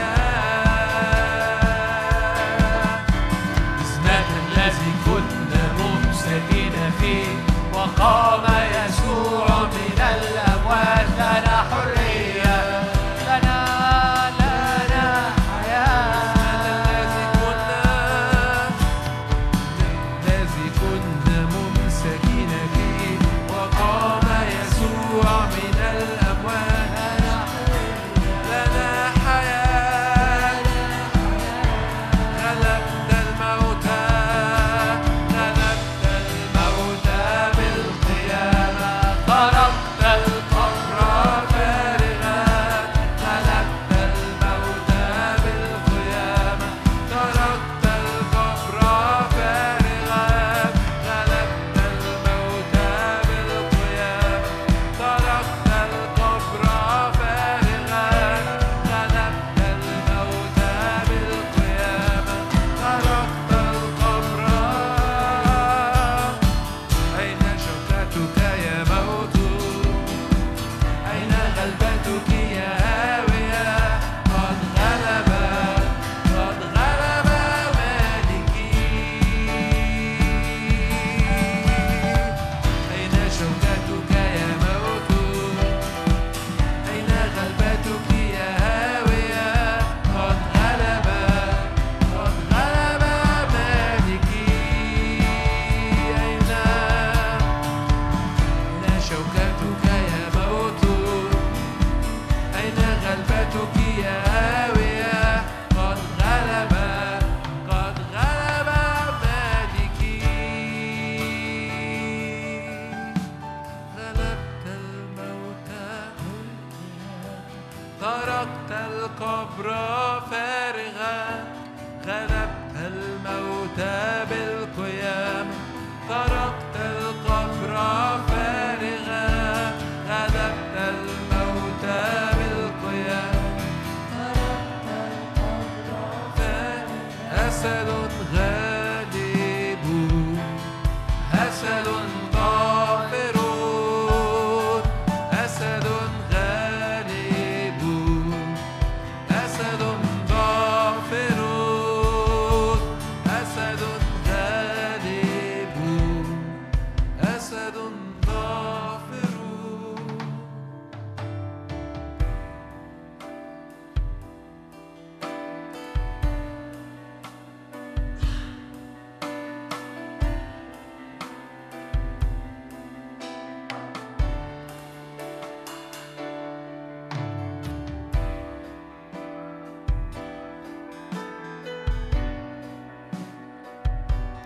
حياة اسمك الذي كنا ممسكين فيه وقام يسوع من الأموات لنا حرية لنا لنا حياة الذي كنا الذي كنا ممسكين فيه وقام يسوع من الأموات لنا حياة غلبت الموتى غلبت الموتى بالقيامة تركت القبر فارغا غلبت الموتى بالقيامة تركت القبر فارغا غلبت الموتى بالقيامة تركت القبر فارغا غلبت الموتى بالقيامة تركت القبر أين شوكتك يا موت أين غلبتك يا هاوية قد غلب قد غلب مالكي أين شوكتك يا موت أين غلبتك يا هاوية قد غلب قد غلب مالكي أين أين شوكتك يا موت أين غلبتك يا هاوية قد غلب قد غلب مالكي غلبت الموتى تركت القبر فارغا غلبت الموتى بالقيامة تركت القبر فارغا غلبت الموتى بالقيامة أسد غالب أسد ظافر أسد غالب أسد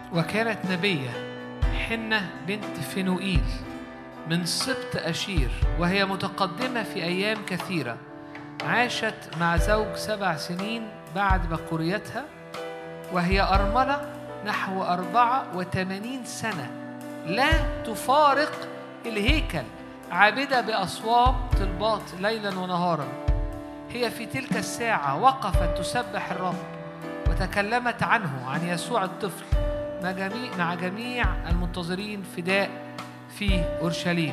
وكانت نبية حنة بنت فنوئيل من سبط أشير وهي متقدمة في أيام كثيرة عاشت مع زوج سبع سنين بعد بقوريتها وهي أرملة نحو أربعة وثمانين سنة لا تفارق الهيكل عابدة بأصوات طلبات ليلا ونهارا هي في تلك الساعة وقفت تسبح الرب وتكلمت عنه عن يسوع الطفل مع جميع, مع جميع المنتظرين فداء في أورشليم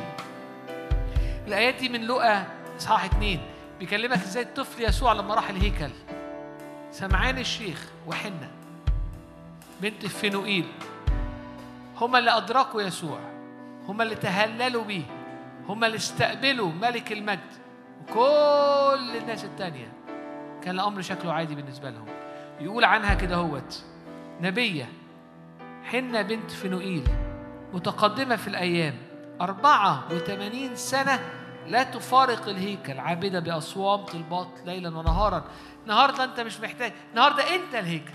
الآيات دي من لقا إصحاح اتنين بيكلمك ازاي الطفل يسوع لما راح الهيكل سمعان الشيخ وحنة بنت فنوئيل هما اللي أدركوا يسوع هما اللي تهللوا بيه هما اللي استقبلوا ملك المجد وكل الناس التانية كان الأمر شكله عادي بالنسبة لهم يقول عنها كده هوت نبية حنة بنت فنوئيل متقدمة في الأيام أربعة وثمانين سنة لا تفارق الهيكل عابدة بأصوام طلبات ليلا ونهارا النهاردة أنت مش محتاج النهاردة أنت الهيكل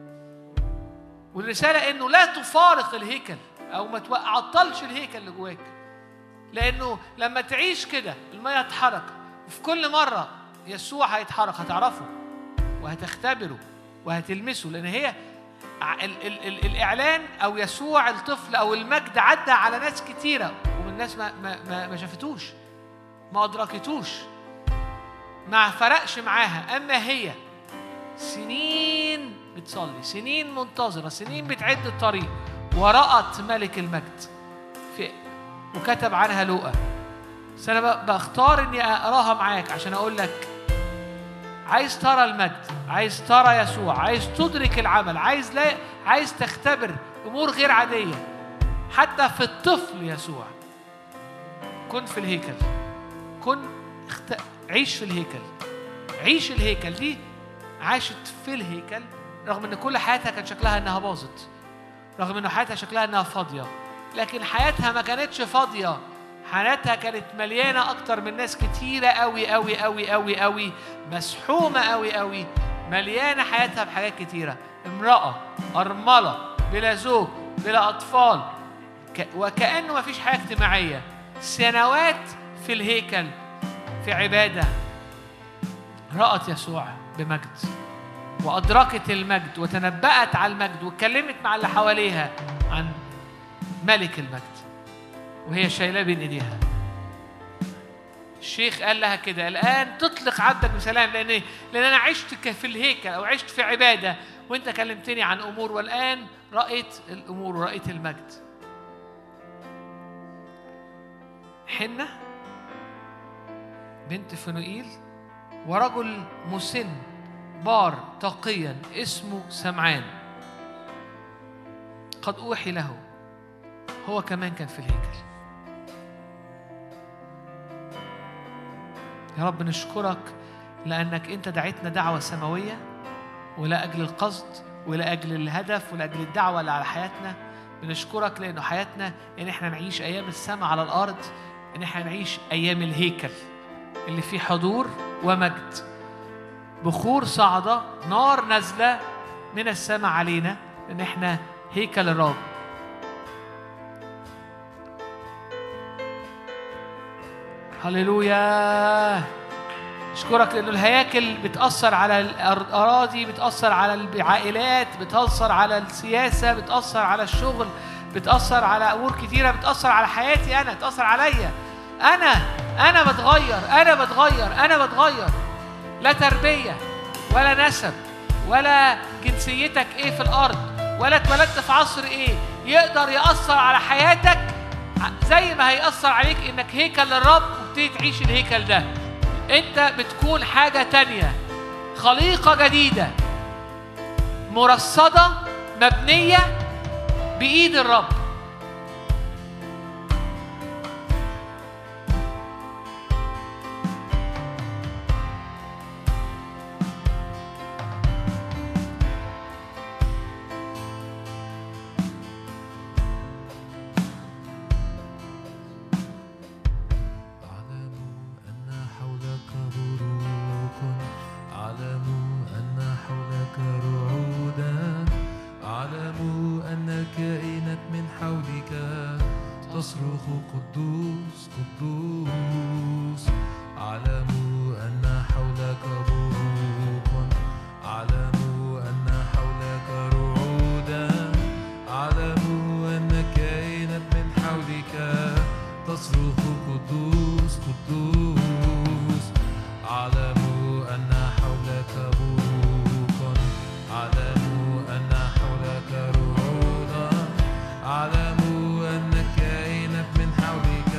والرسالة إنه لا تفارق الهيكل أو ما تعطلش الهيكل اللي جواك لأنه لما تعيش كده المية هتتحرك وفي كل مرة يسوع هيتحرك هتعرفه وهتختبره وهتلمسه لأن هي ال ال ال الإعلان أو يسوع الطفل أو المجد عدى على ناس كتيرة ومن الناس ما, ما, ما, ما شافتوش ما أدركتوش ما فرقش معاها أما هي سنين بتصلي سنين منتظرة سنين بتعد الطريق ورأت ملك المجد في وكتب عنها لوقا بس أنا بختار إني أقراها معاك عشان أقول لك عايز ترى المجد عايز ترى يسوع عايز تدرك العمل عايز لا عايز تختبر امور غير عاديه حتى في الطفل يسوع كن في الهيكل كن اخت... عيش في الهيكل عيش الهيكل دي عاشت في الهيكل رغم ان كل حياتها كان شكلها انها باظت رغم ان حياتها شكلها انها فاضيه لكن حياتها ما كانتش فاضيه حياتها كانت مليانة أكتر من ناس كتيرة أوي أوي أوي أوي أوي مسحومة أوي أوي مليانة حياتها بحاجات كتيرة امرأة أرملة بلا زوج بلا أطفال وكأنه ما فيش حياة اجتماعية سنوات في الهيكل في عبادة رأت يسوع بمجد وأدركت المجد وتنبأت على المجد واتكلمت مع اللي حواليها عن ملك المجد وهي شايلاه بين ايديها الشيخ قال لها كده الان تطلق عبدك بسلام لان لان انا عشت في الهيكل او عشت في عباده وانت كلمتني عن امور والان رايت الامور ورأيت المجد حنه بنت فنوئيل ورجل مسن بار تقيا اسمه سمعان قد اوحي له هو كمان كان في الهيكل يا رب نشكرك لأنك أنت دعيتنا دعوة سماوية ولأجل القصد ولأجل الهدف ولأجل الدعوة اللي على حياتنا بنشكرك لأنه حياتنا إن إحنا نعيش أيام السماء على الأرض إن إحنا نعيش أيام الهيكل اللي فيه حضور ومجد بخور صاعدة نار نازلة من السماء علينا إن إحنا هيكل الرب هللويا اشكرك لانه الهياكل بتاثر على الاراضي بتاثر على العائلات بتاثر على السياسه بتاثر على الشغل بتاثر على امور كتيره بتاثر على حياتي انا بتاثر عليا انا انا بتغير انا بتغير انا بتغير لا تربيه ولا نسب ولا جنسيتك ايه في الارض ولا اتولدت في عصر ايه يقدر ياثر على حياتك زي ما هيأثر عليك انك هيكل للرب وتبتدي تعيش الهيكل ده انت بتكون حاجة تانية خليقة جديدة مرصدة مبنية بإيد الرب أنك قدوس قدوس اعلموا أن حولك بروق اعلموا أن حولك رعودا اعلموا أن كائنات من حولك تصرخ قدوس قدوس اعلموا أن حولك بروقا اعلموا أن حولك رعودا اعلموا أن كائنات من حولك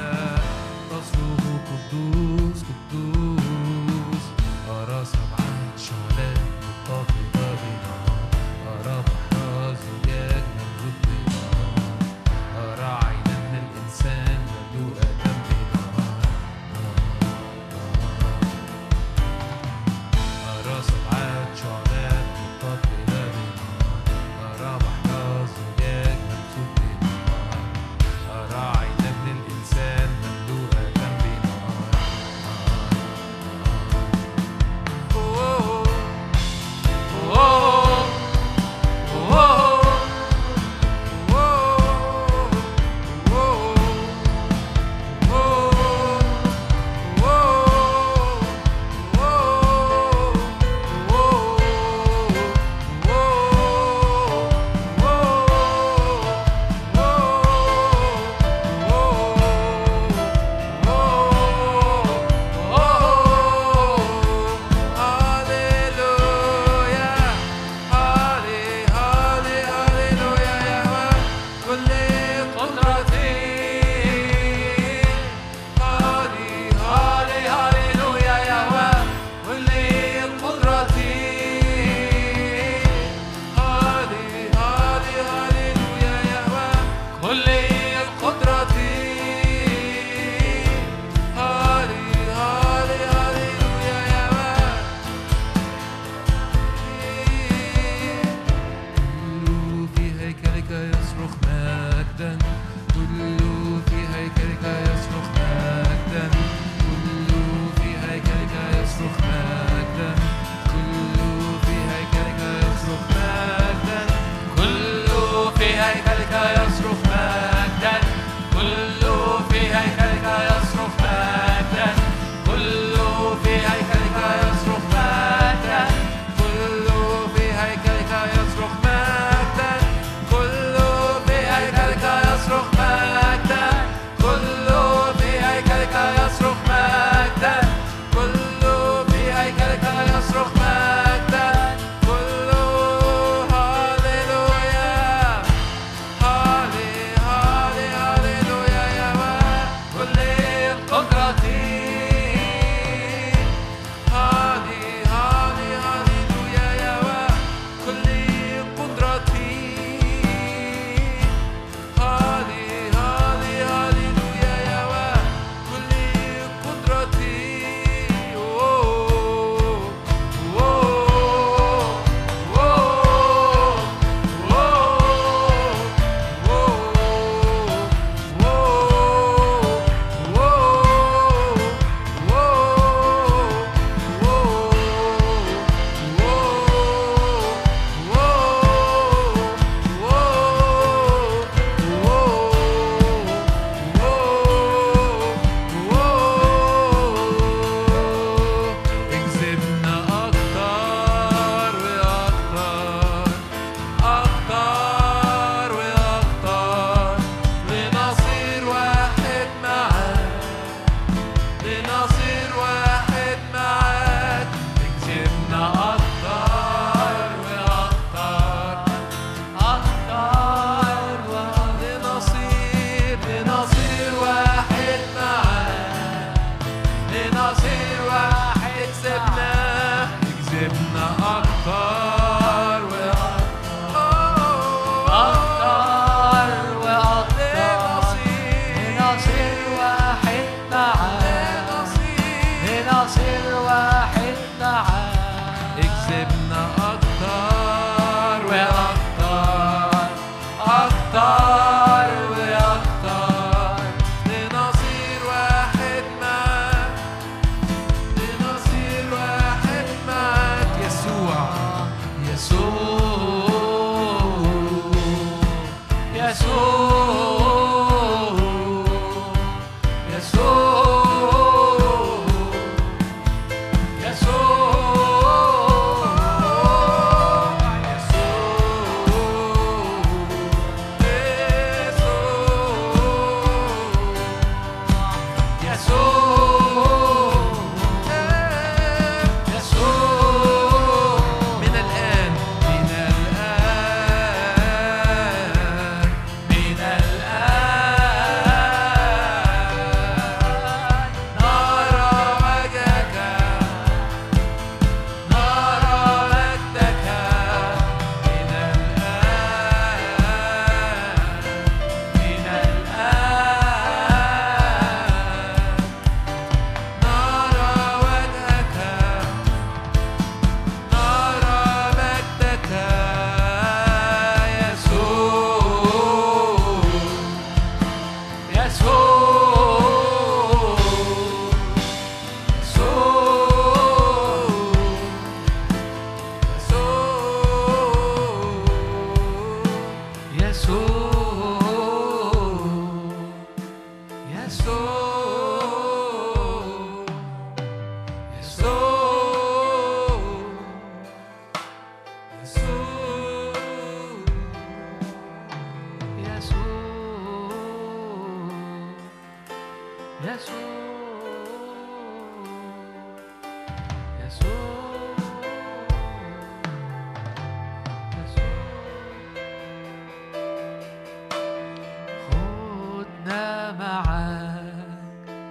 خدنا معاك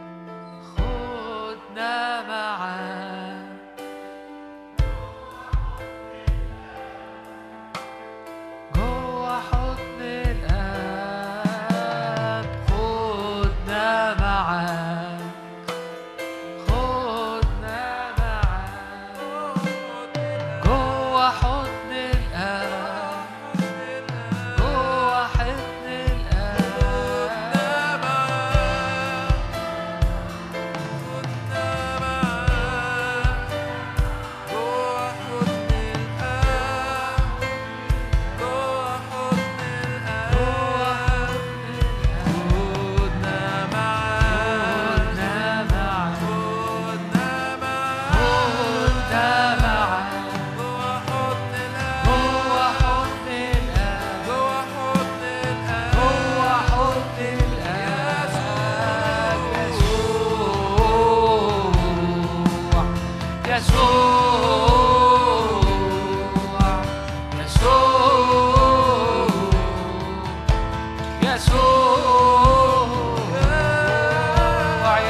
خدنا معاك جوا حضن الآب خدنا معاك خدنا معاك جوا حضن الآب جوا حضن الآب خدنا معاك خدنا معاك جوا حضن الآب جوا حضن الآب يسوع يسوع يسوع يسوع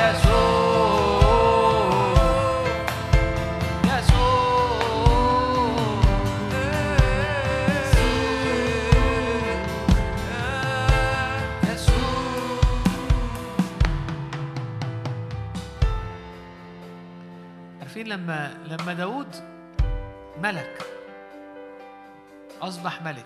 يسوع عارفين لما لما داود ملك أصبح ملك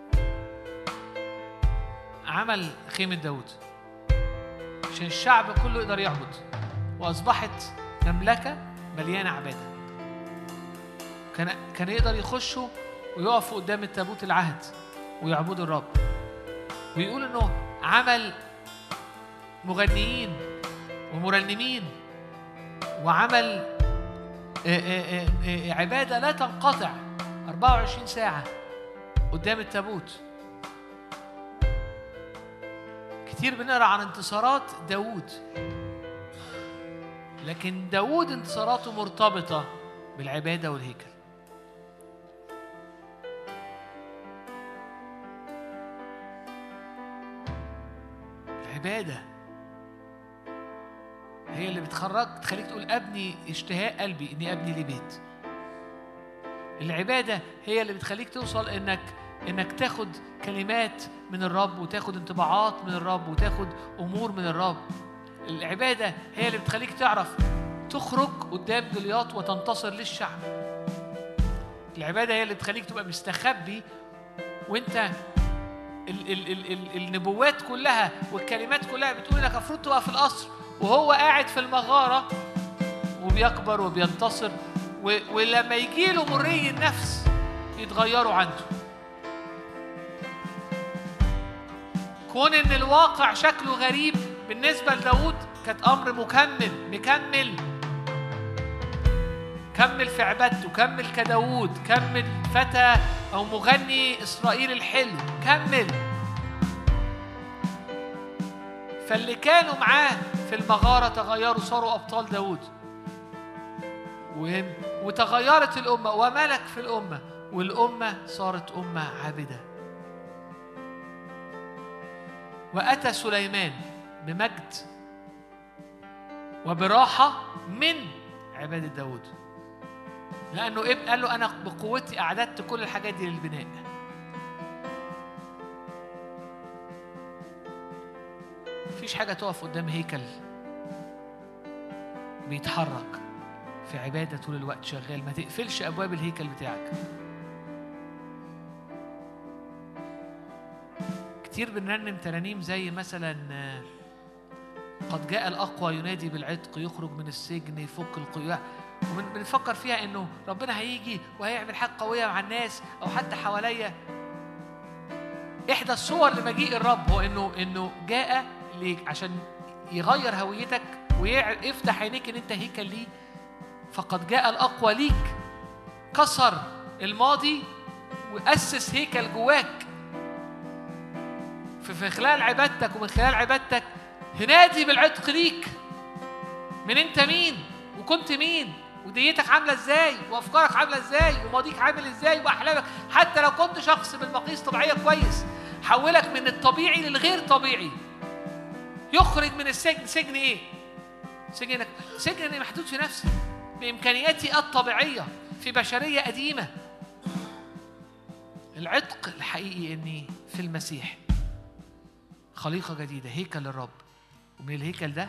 عمل خيمة داود عشان الشعب كله يقدر يعبد وأصبحت مملكة مليانة عبادة كان كان يقدر يخشوا ويقفوا قدام التابوت العهد ويعبدوا الرب ويقول انه عمل مغنيين ومرنمين وعمل آه، آه، آه، آه، عبادة لا تنقطع 24 ساعة قدام التابوت كتير بنقرا عن انتصارات داوود لكن داوود انتصاراته مرتبطة بالعبادة والهيكل العبادة هي اللي بتخرج تخليك تقول ابني اشتهاء قلبي اني ابني لي بيت العبادة هي اللي بتخليك توصل انك انك تاخد كلمات من الرب وتاخد انطباعات من الرب وتاخد امور من الرب العبادة هي اللي بتخليك تعرف تخرج قدام جلياط وتنتصر للشعب العبادة هي اللي بتخليك تبقى مستخبي وانت ال ال ال ال النبوات كلها والكلمات كلها بتقول انك المفروض تبقى في القصر وهو قاعد في المغارة وبيكبر وبينتصر و ولما يجي له مري النفس يتغيروا عنده كون ان الواقع شكله غريب بالنسبة لداود كانت امر مكمل مكمل كمل في عبادته كمل كداود كمل فتى او مغني اسرائيل الحلو كمل فاللي كانوا معاه في المغارة تغيروا صاروا أبطال داود وهم وتغيرت الأمة وملك في الأمة والأمة صارت أمة عابدة وأتى سليمان بمجد وبراحة من عبادة داود لأنه ابن قال له أنا بقوتي أعددت كل الحاجات دي للبناء مفيش حاجة تقف قدام هيكل بيتحرك في عبادة طول الوقت شغال ما تقفلش أبواب الهيكل بتاعك كتير بنرنم ترانيم زي مثلا آه، قد جاء الأقوى ينادي بالعتق يخرج من السجن يفك القيود وبنفكر فيها إنه ربنا هيجي وهيعمل حاجة قوية مع الناس أو حتى حواليا إحدى الصور لمجيء الرب هو إنه إنه جاء ليك عشان يغير هويتك ويفتح عينيك إن أنت هيكل ليه فقد جاء الأقوى ليك كسر الماضي وأسس هيكل جواك في في خلال عبادتك ومن خلال عبادتك هنادي بالعتق ليك من انت مين وكنت مين وديتك عامله ازاي وافكارك عامله ازاي وماضيك عامل ازاي واحلامك حتى لو كنت شخص بالمقاييس طبيعيه كويس حولك من الطبيعي للغير طبيعي يخرج من السجن سجن ايه سجن سجن محدود في نفسي بامكانياتي الطبيعيه في بشريه قديمه العتق الحقيقي اني في المسيح خليقه جديده هيكل للرب ومن الهيكل ده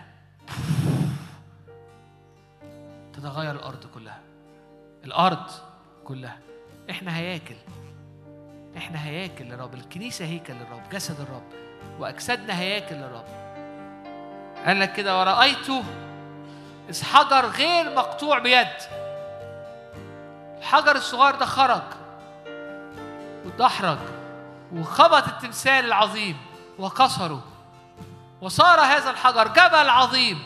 تتغير الارض كلها الارض كلها احنا هياكل احنا هياكل للرب الكنيسه هيكل للرب جسد الرب واجسادنا هياكل للرب قال لك كده ورأيته إذ حجر غير مقطوع بيد الحجر الصغير ده خرج واتدحرج وخبط التمثال العظيم وكسره وصار هذا الحجر جبل عظيم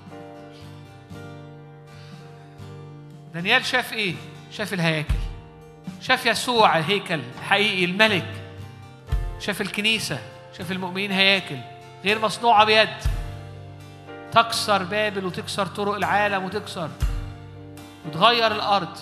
دانيال شاف ايه؟ شاف الهياكل شاف يسوع الهيكل الحقيقي الملك شاف الكنيسة شاف المؤمنين هياكل غير مصنوعة بيد تكسر بابل وتكسر طرق العالم وتكسر وتغير الأرض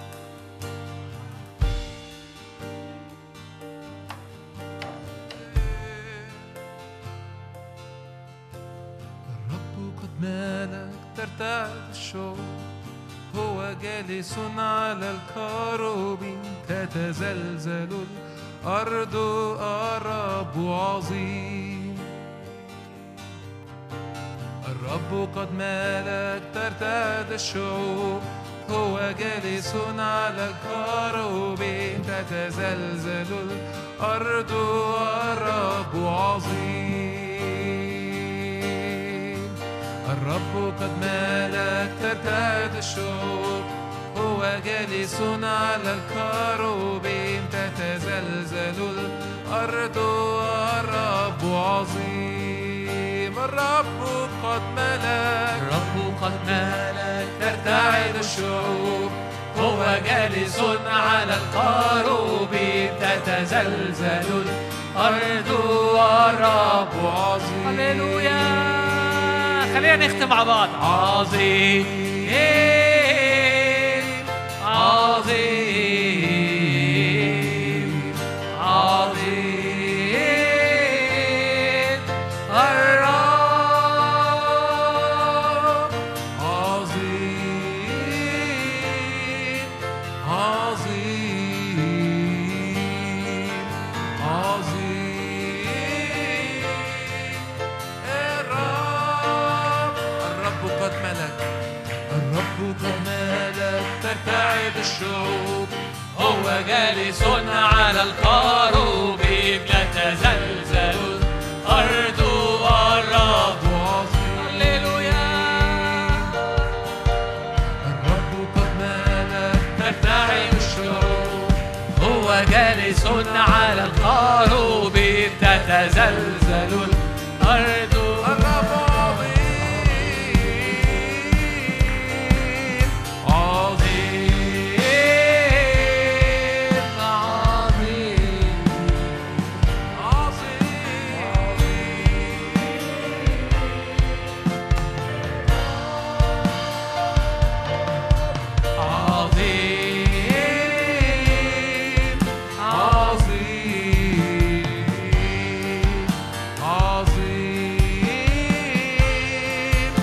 الرب قد مالك ترتعد الشوق هو جالس على الكروب تتزلزل الأرض الرب عظيم الرب قد مالك ترتعد الشعوب هو جالس على الكروب تتزلزل الأرض الرب عظيم الرب قد مالك ترتعد الشعوب هو جالس على الكروب تتزلزل الأرض الرب عظيم الرب قد ملك الرب قد مالك ترتعد الشعوب هو جالس على القاروب تتزلزل الأرض والرب عظيم هللويا خلينا نختم مع بعض عظيم عظيم عظيم الرب عظيم عظيم عظيم الرب الرب قد ملك الرب قد ملك ترتعد الشعوب هو جالس على القاروب تتزلزل الأرض والرب عظيم هللويا الرب قد ملك ترتعد الشعوب هو جالس على القاروب تتزلزل الأرض الرب عظيم عظيم عظيم عظيم عظيم عظيم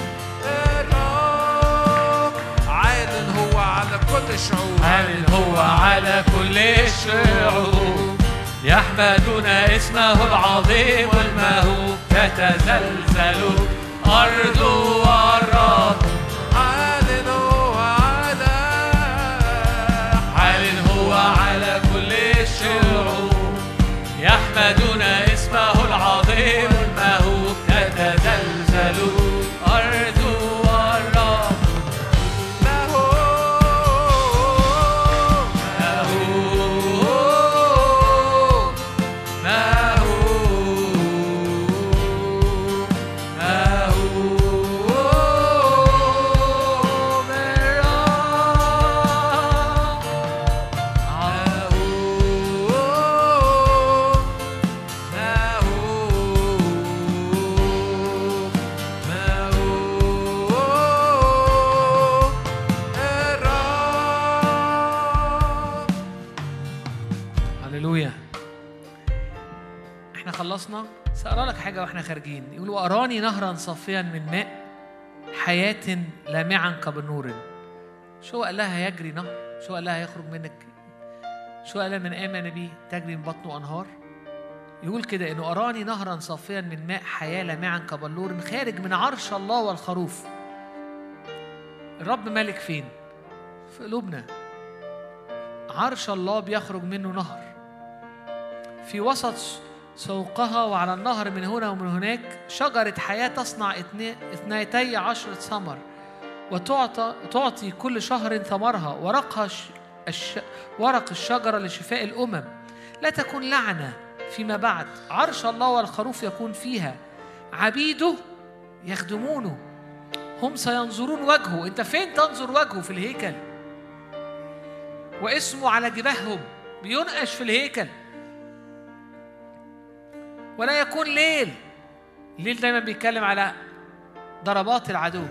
الرب عال هو على كل الشعوب عال هو على كل الشعوب يحمدون اسمه العظيم والمهوب تتزلزل الأرض والرب عال هو على عال هو على كل الشعوب يحمدون اسمه العظيم المهوب تتزلزل الأرض والرب له له احنا خلصنا سأقرا لك حاجة واحنا خارجين يقول وأراني نهرا صافيا من ماء حياة لامعا كبنور شو قال لها يجري نهر شو قال لها يخرج منك شو قال لها من آمن بي تجري من بطنه أنهار يقول كده إنه أراني نهرا صافيا من ماء حياة لامعا كبلور خارج من عرش الله والخروف الرب مالك فين؟ في قلوبنا عرش الله بيخرج منه نهر في وسط سوقها وعلى النهر من هنا ومن هناك شجرة حياة تصنع اثني- اثنتي عشرة ثمر وتعطى تعطي كل شهر ثمرها ورقها ش... الش... ورق الشجرة لشفاء الأمم لا تكون لعنة فيما بعد عرش الله والخروف يكون فيها عبيده يخدمونه هم سينظرون وجهه انت فين تنظر وجهه في الهيكل واسمه على جباههم بينقش في الهيكل ولا يكون ليل الليل دايما بيتكلم على ضربات العدو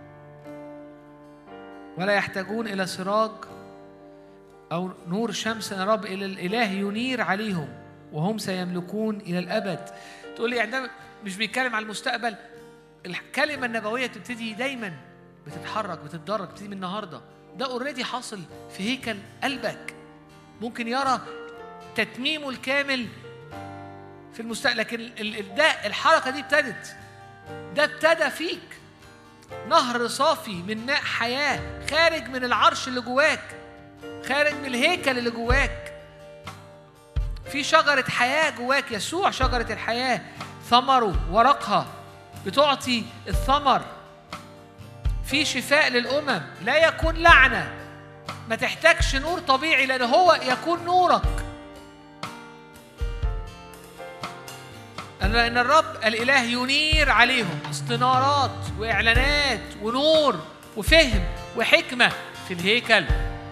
ولا يحتاجون إلى سراج أو نور شمس يا رب إلى الإله ينير عليهم وهم سيملكون إلى الأبد تقول لي يعني ده مش بيتكلم على المستقبل الكلمة النبوية بتبتدي دايما بتتحرك بتتدرج بتبتدي من النهاردة ده اوريدي حاصل في هيكل قلبك ممكن يرى تتميمه الكامل في المستقبل لكن ال- ال- ده الحركة دي ابتدت ده ابتدى فيك نهر صافي من ماء حياة خارج من العرش اللي جواك خارج من الهيكل اللي جواك في شجرة حياة جواك يسوع شجرة الحياة ثمره ورقها بتعطي الثمر في شفاء للأمم لا يكون لعنة ما تحتاجش نور طبيعي لأن هو يكون نورك أن إن الرب الإله ينير عليهم استنارات وإعلانات ونور وفهم وحكمة في الهيكل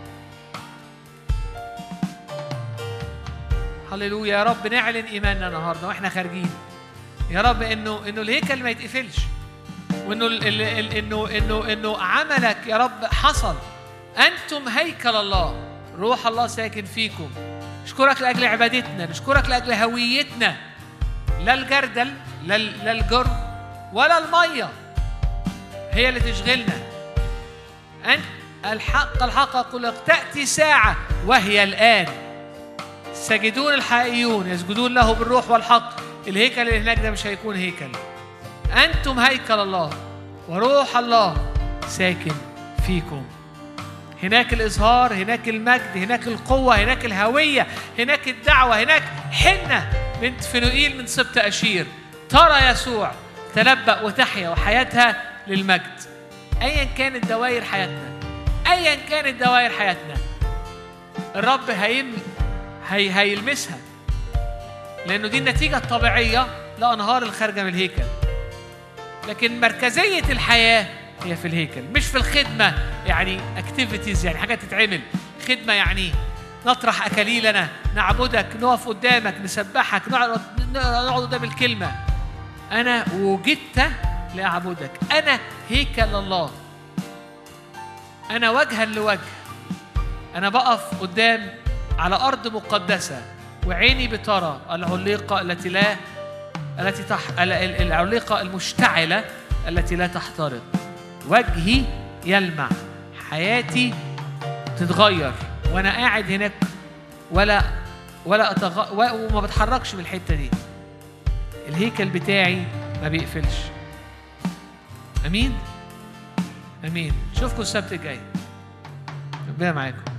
هللويا يا رب نعلن إيماننا النهاردة وإحنا خارجين يا رب إنه إنه الهيكل ما يتقفلش وإنه ال- ال- ال- إنه إنه إنه عملك يا رب حصل أنتم هيكل الله روح الله ساكن فيكم نشكرك لأجل عبادتنا نشكرك لأجل هويتنا لا الجردل لا ال- لا الجر ولا الميه هي اللي تشغلنا أنت الحق الحق أقول لك تأتي ساعة وهي الآن الساجدون الحقيقيون يسجدون له بالروح والحق الهيكل اللي هناك ده مش هيكون هيكل أنتم هيكل الله وروح الله ساكن فيكم هناك الإظهار هناك المجد هناك القوة هناك الهوية هناك الدعوة هناك حنة بنت فنوئيل من سبط أشير ترى يسوع تنبأ وتحيا وحياتها للمجد أيا كانت دوائر حياتنا أيا كانت دوائر حياتنا الرب هيم هي هيلمسها لأنه دي النتيجة الطبيعية لأنهار الخارجة من الهيكل لكن مركزية الحياة هي في الهيكل مش في الخدمة يعني اكتيفيتيز يعني حاجات تتعمل خدمة يعني نطرح أكاليلنا نعبدك نقف قدامك نسبحك نقعد نقعد قدام الكلمة أنا وجدت لأعبدك أنا هيكل الله أنا وجها لوجه أنا بقف قدام على أرض مقدسة وعيني بترى العليقة التي لا التي تح... ال- ال- العليقة المشتعلة التي لا تحترق وجهي يلمع حياتي تتغير وأنا قاعد هناك ولا ولا أتغ... و- وما بتحركش من الحتة دي الهيكل بتاعي ما بيقفلش أمين أمين شوفكم السبت الجاي ربنا معاكم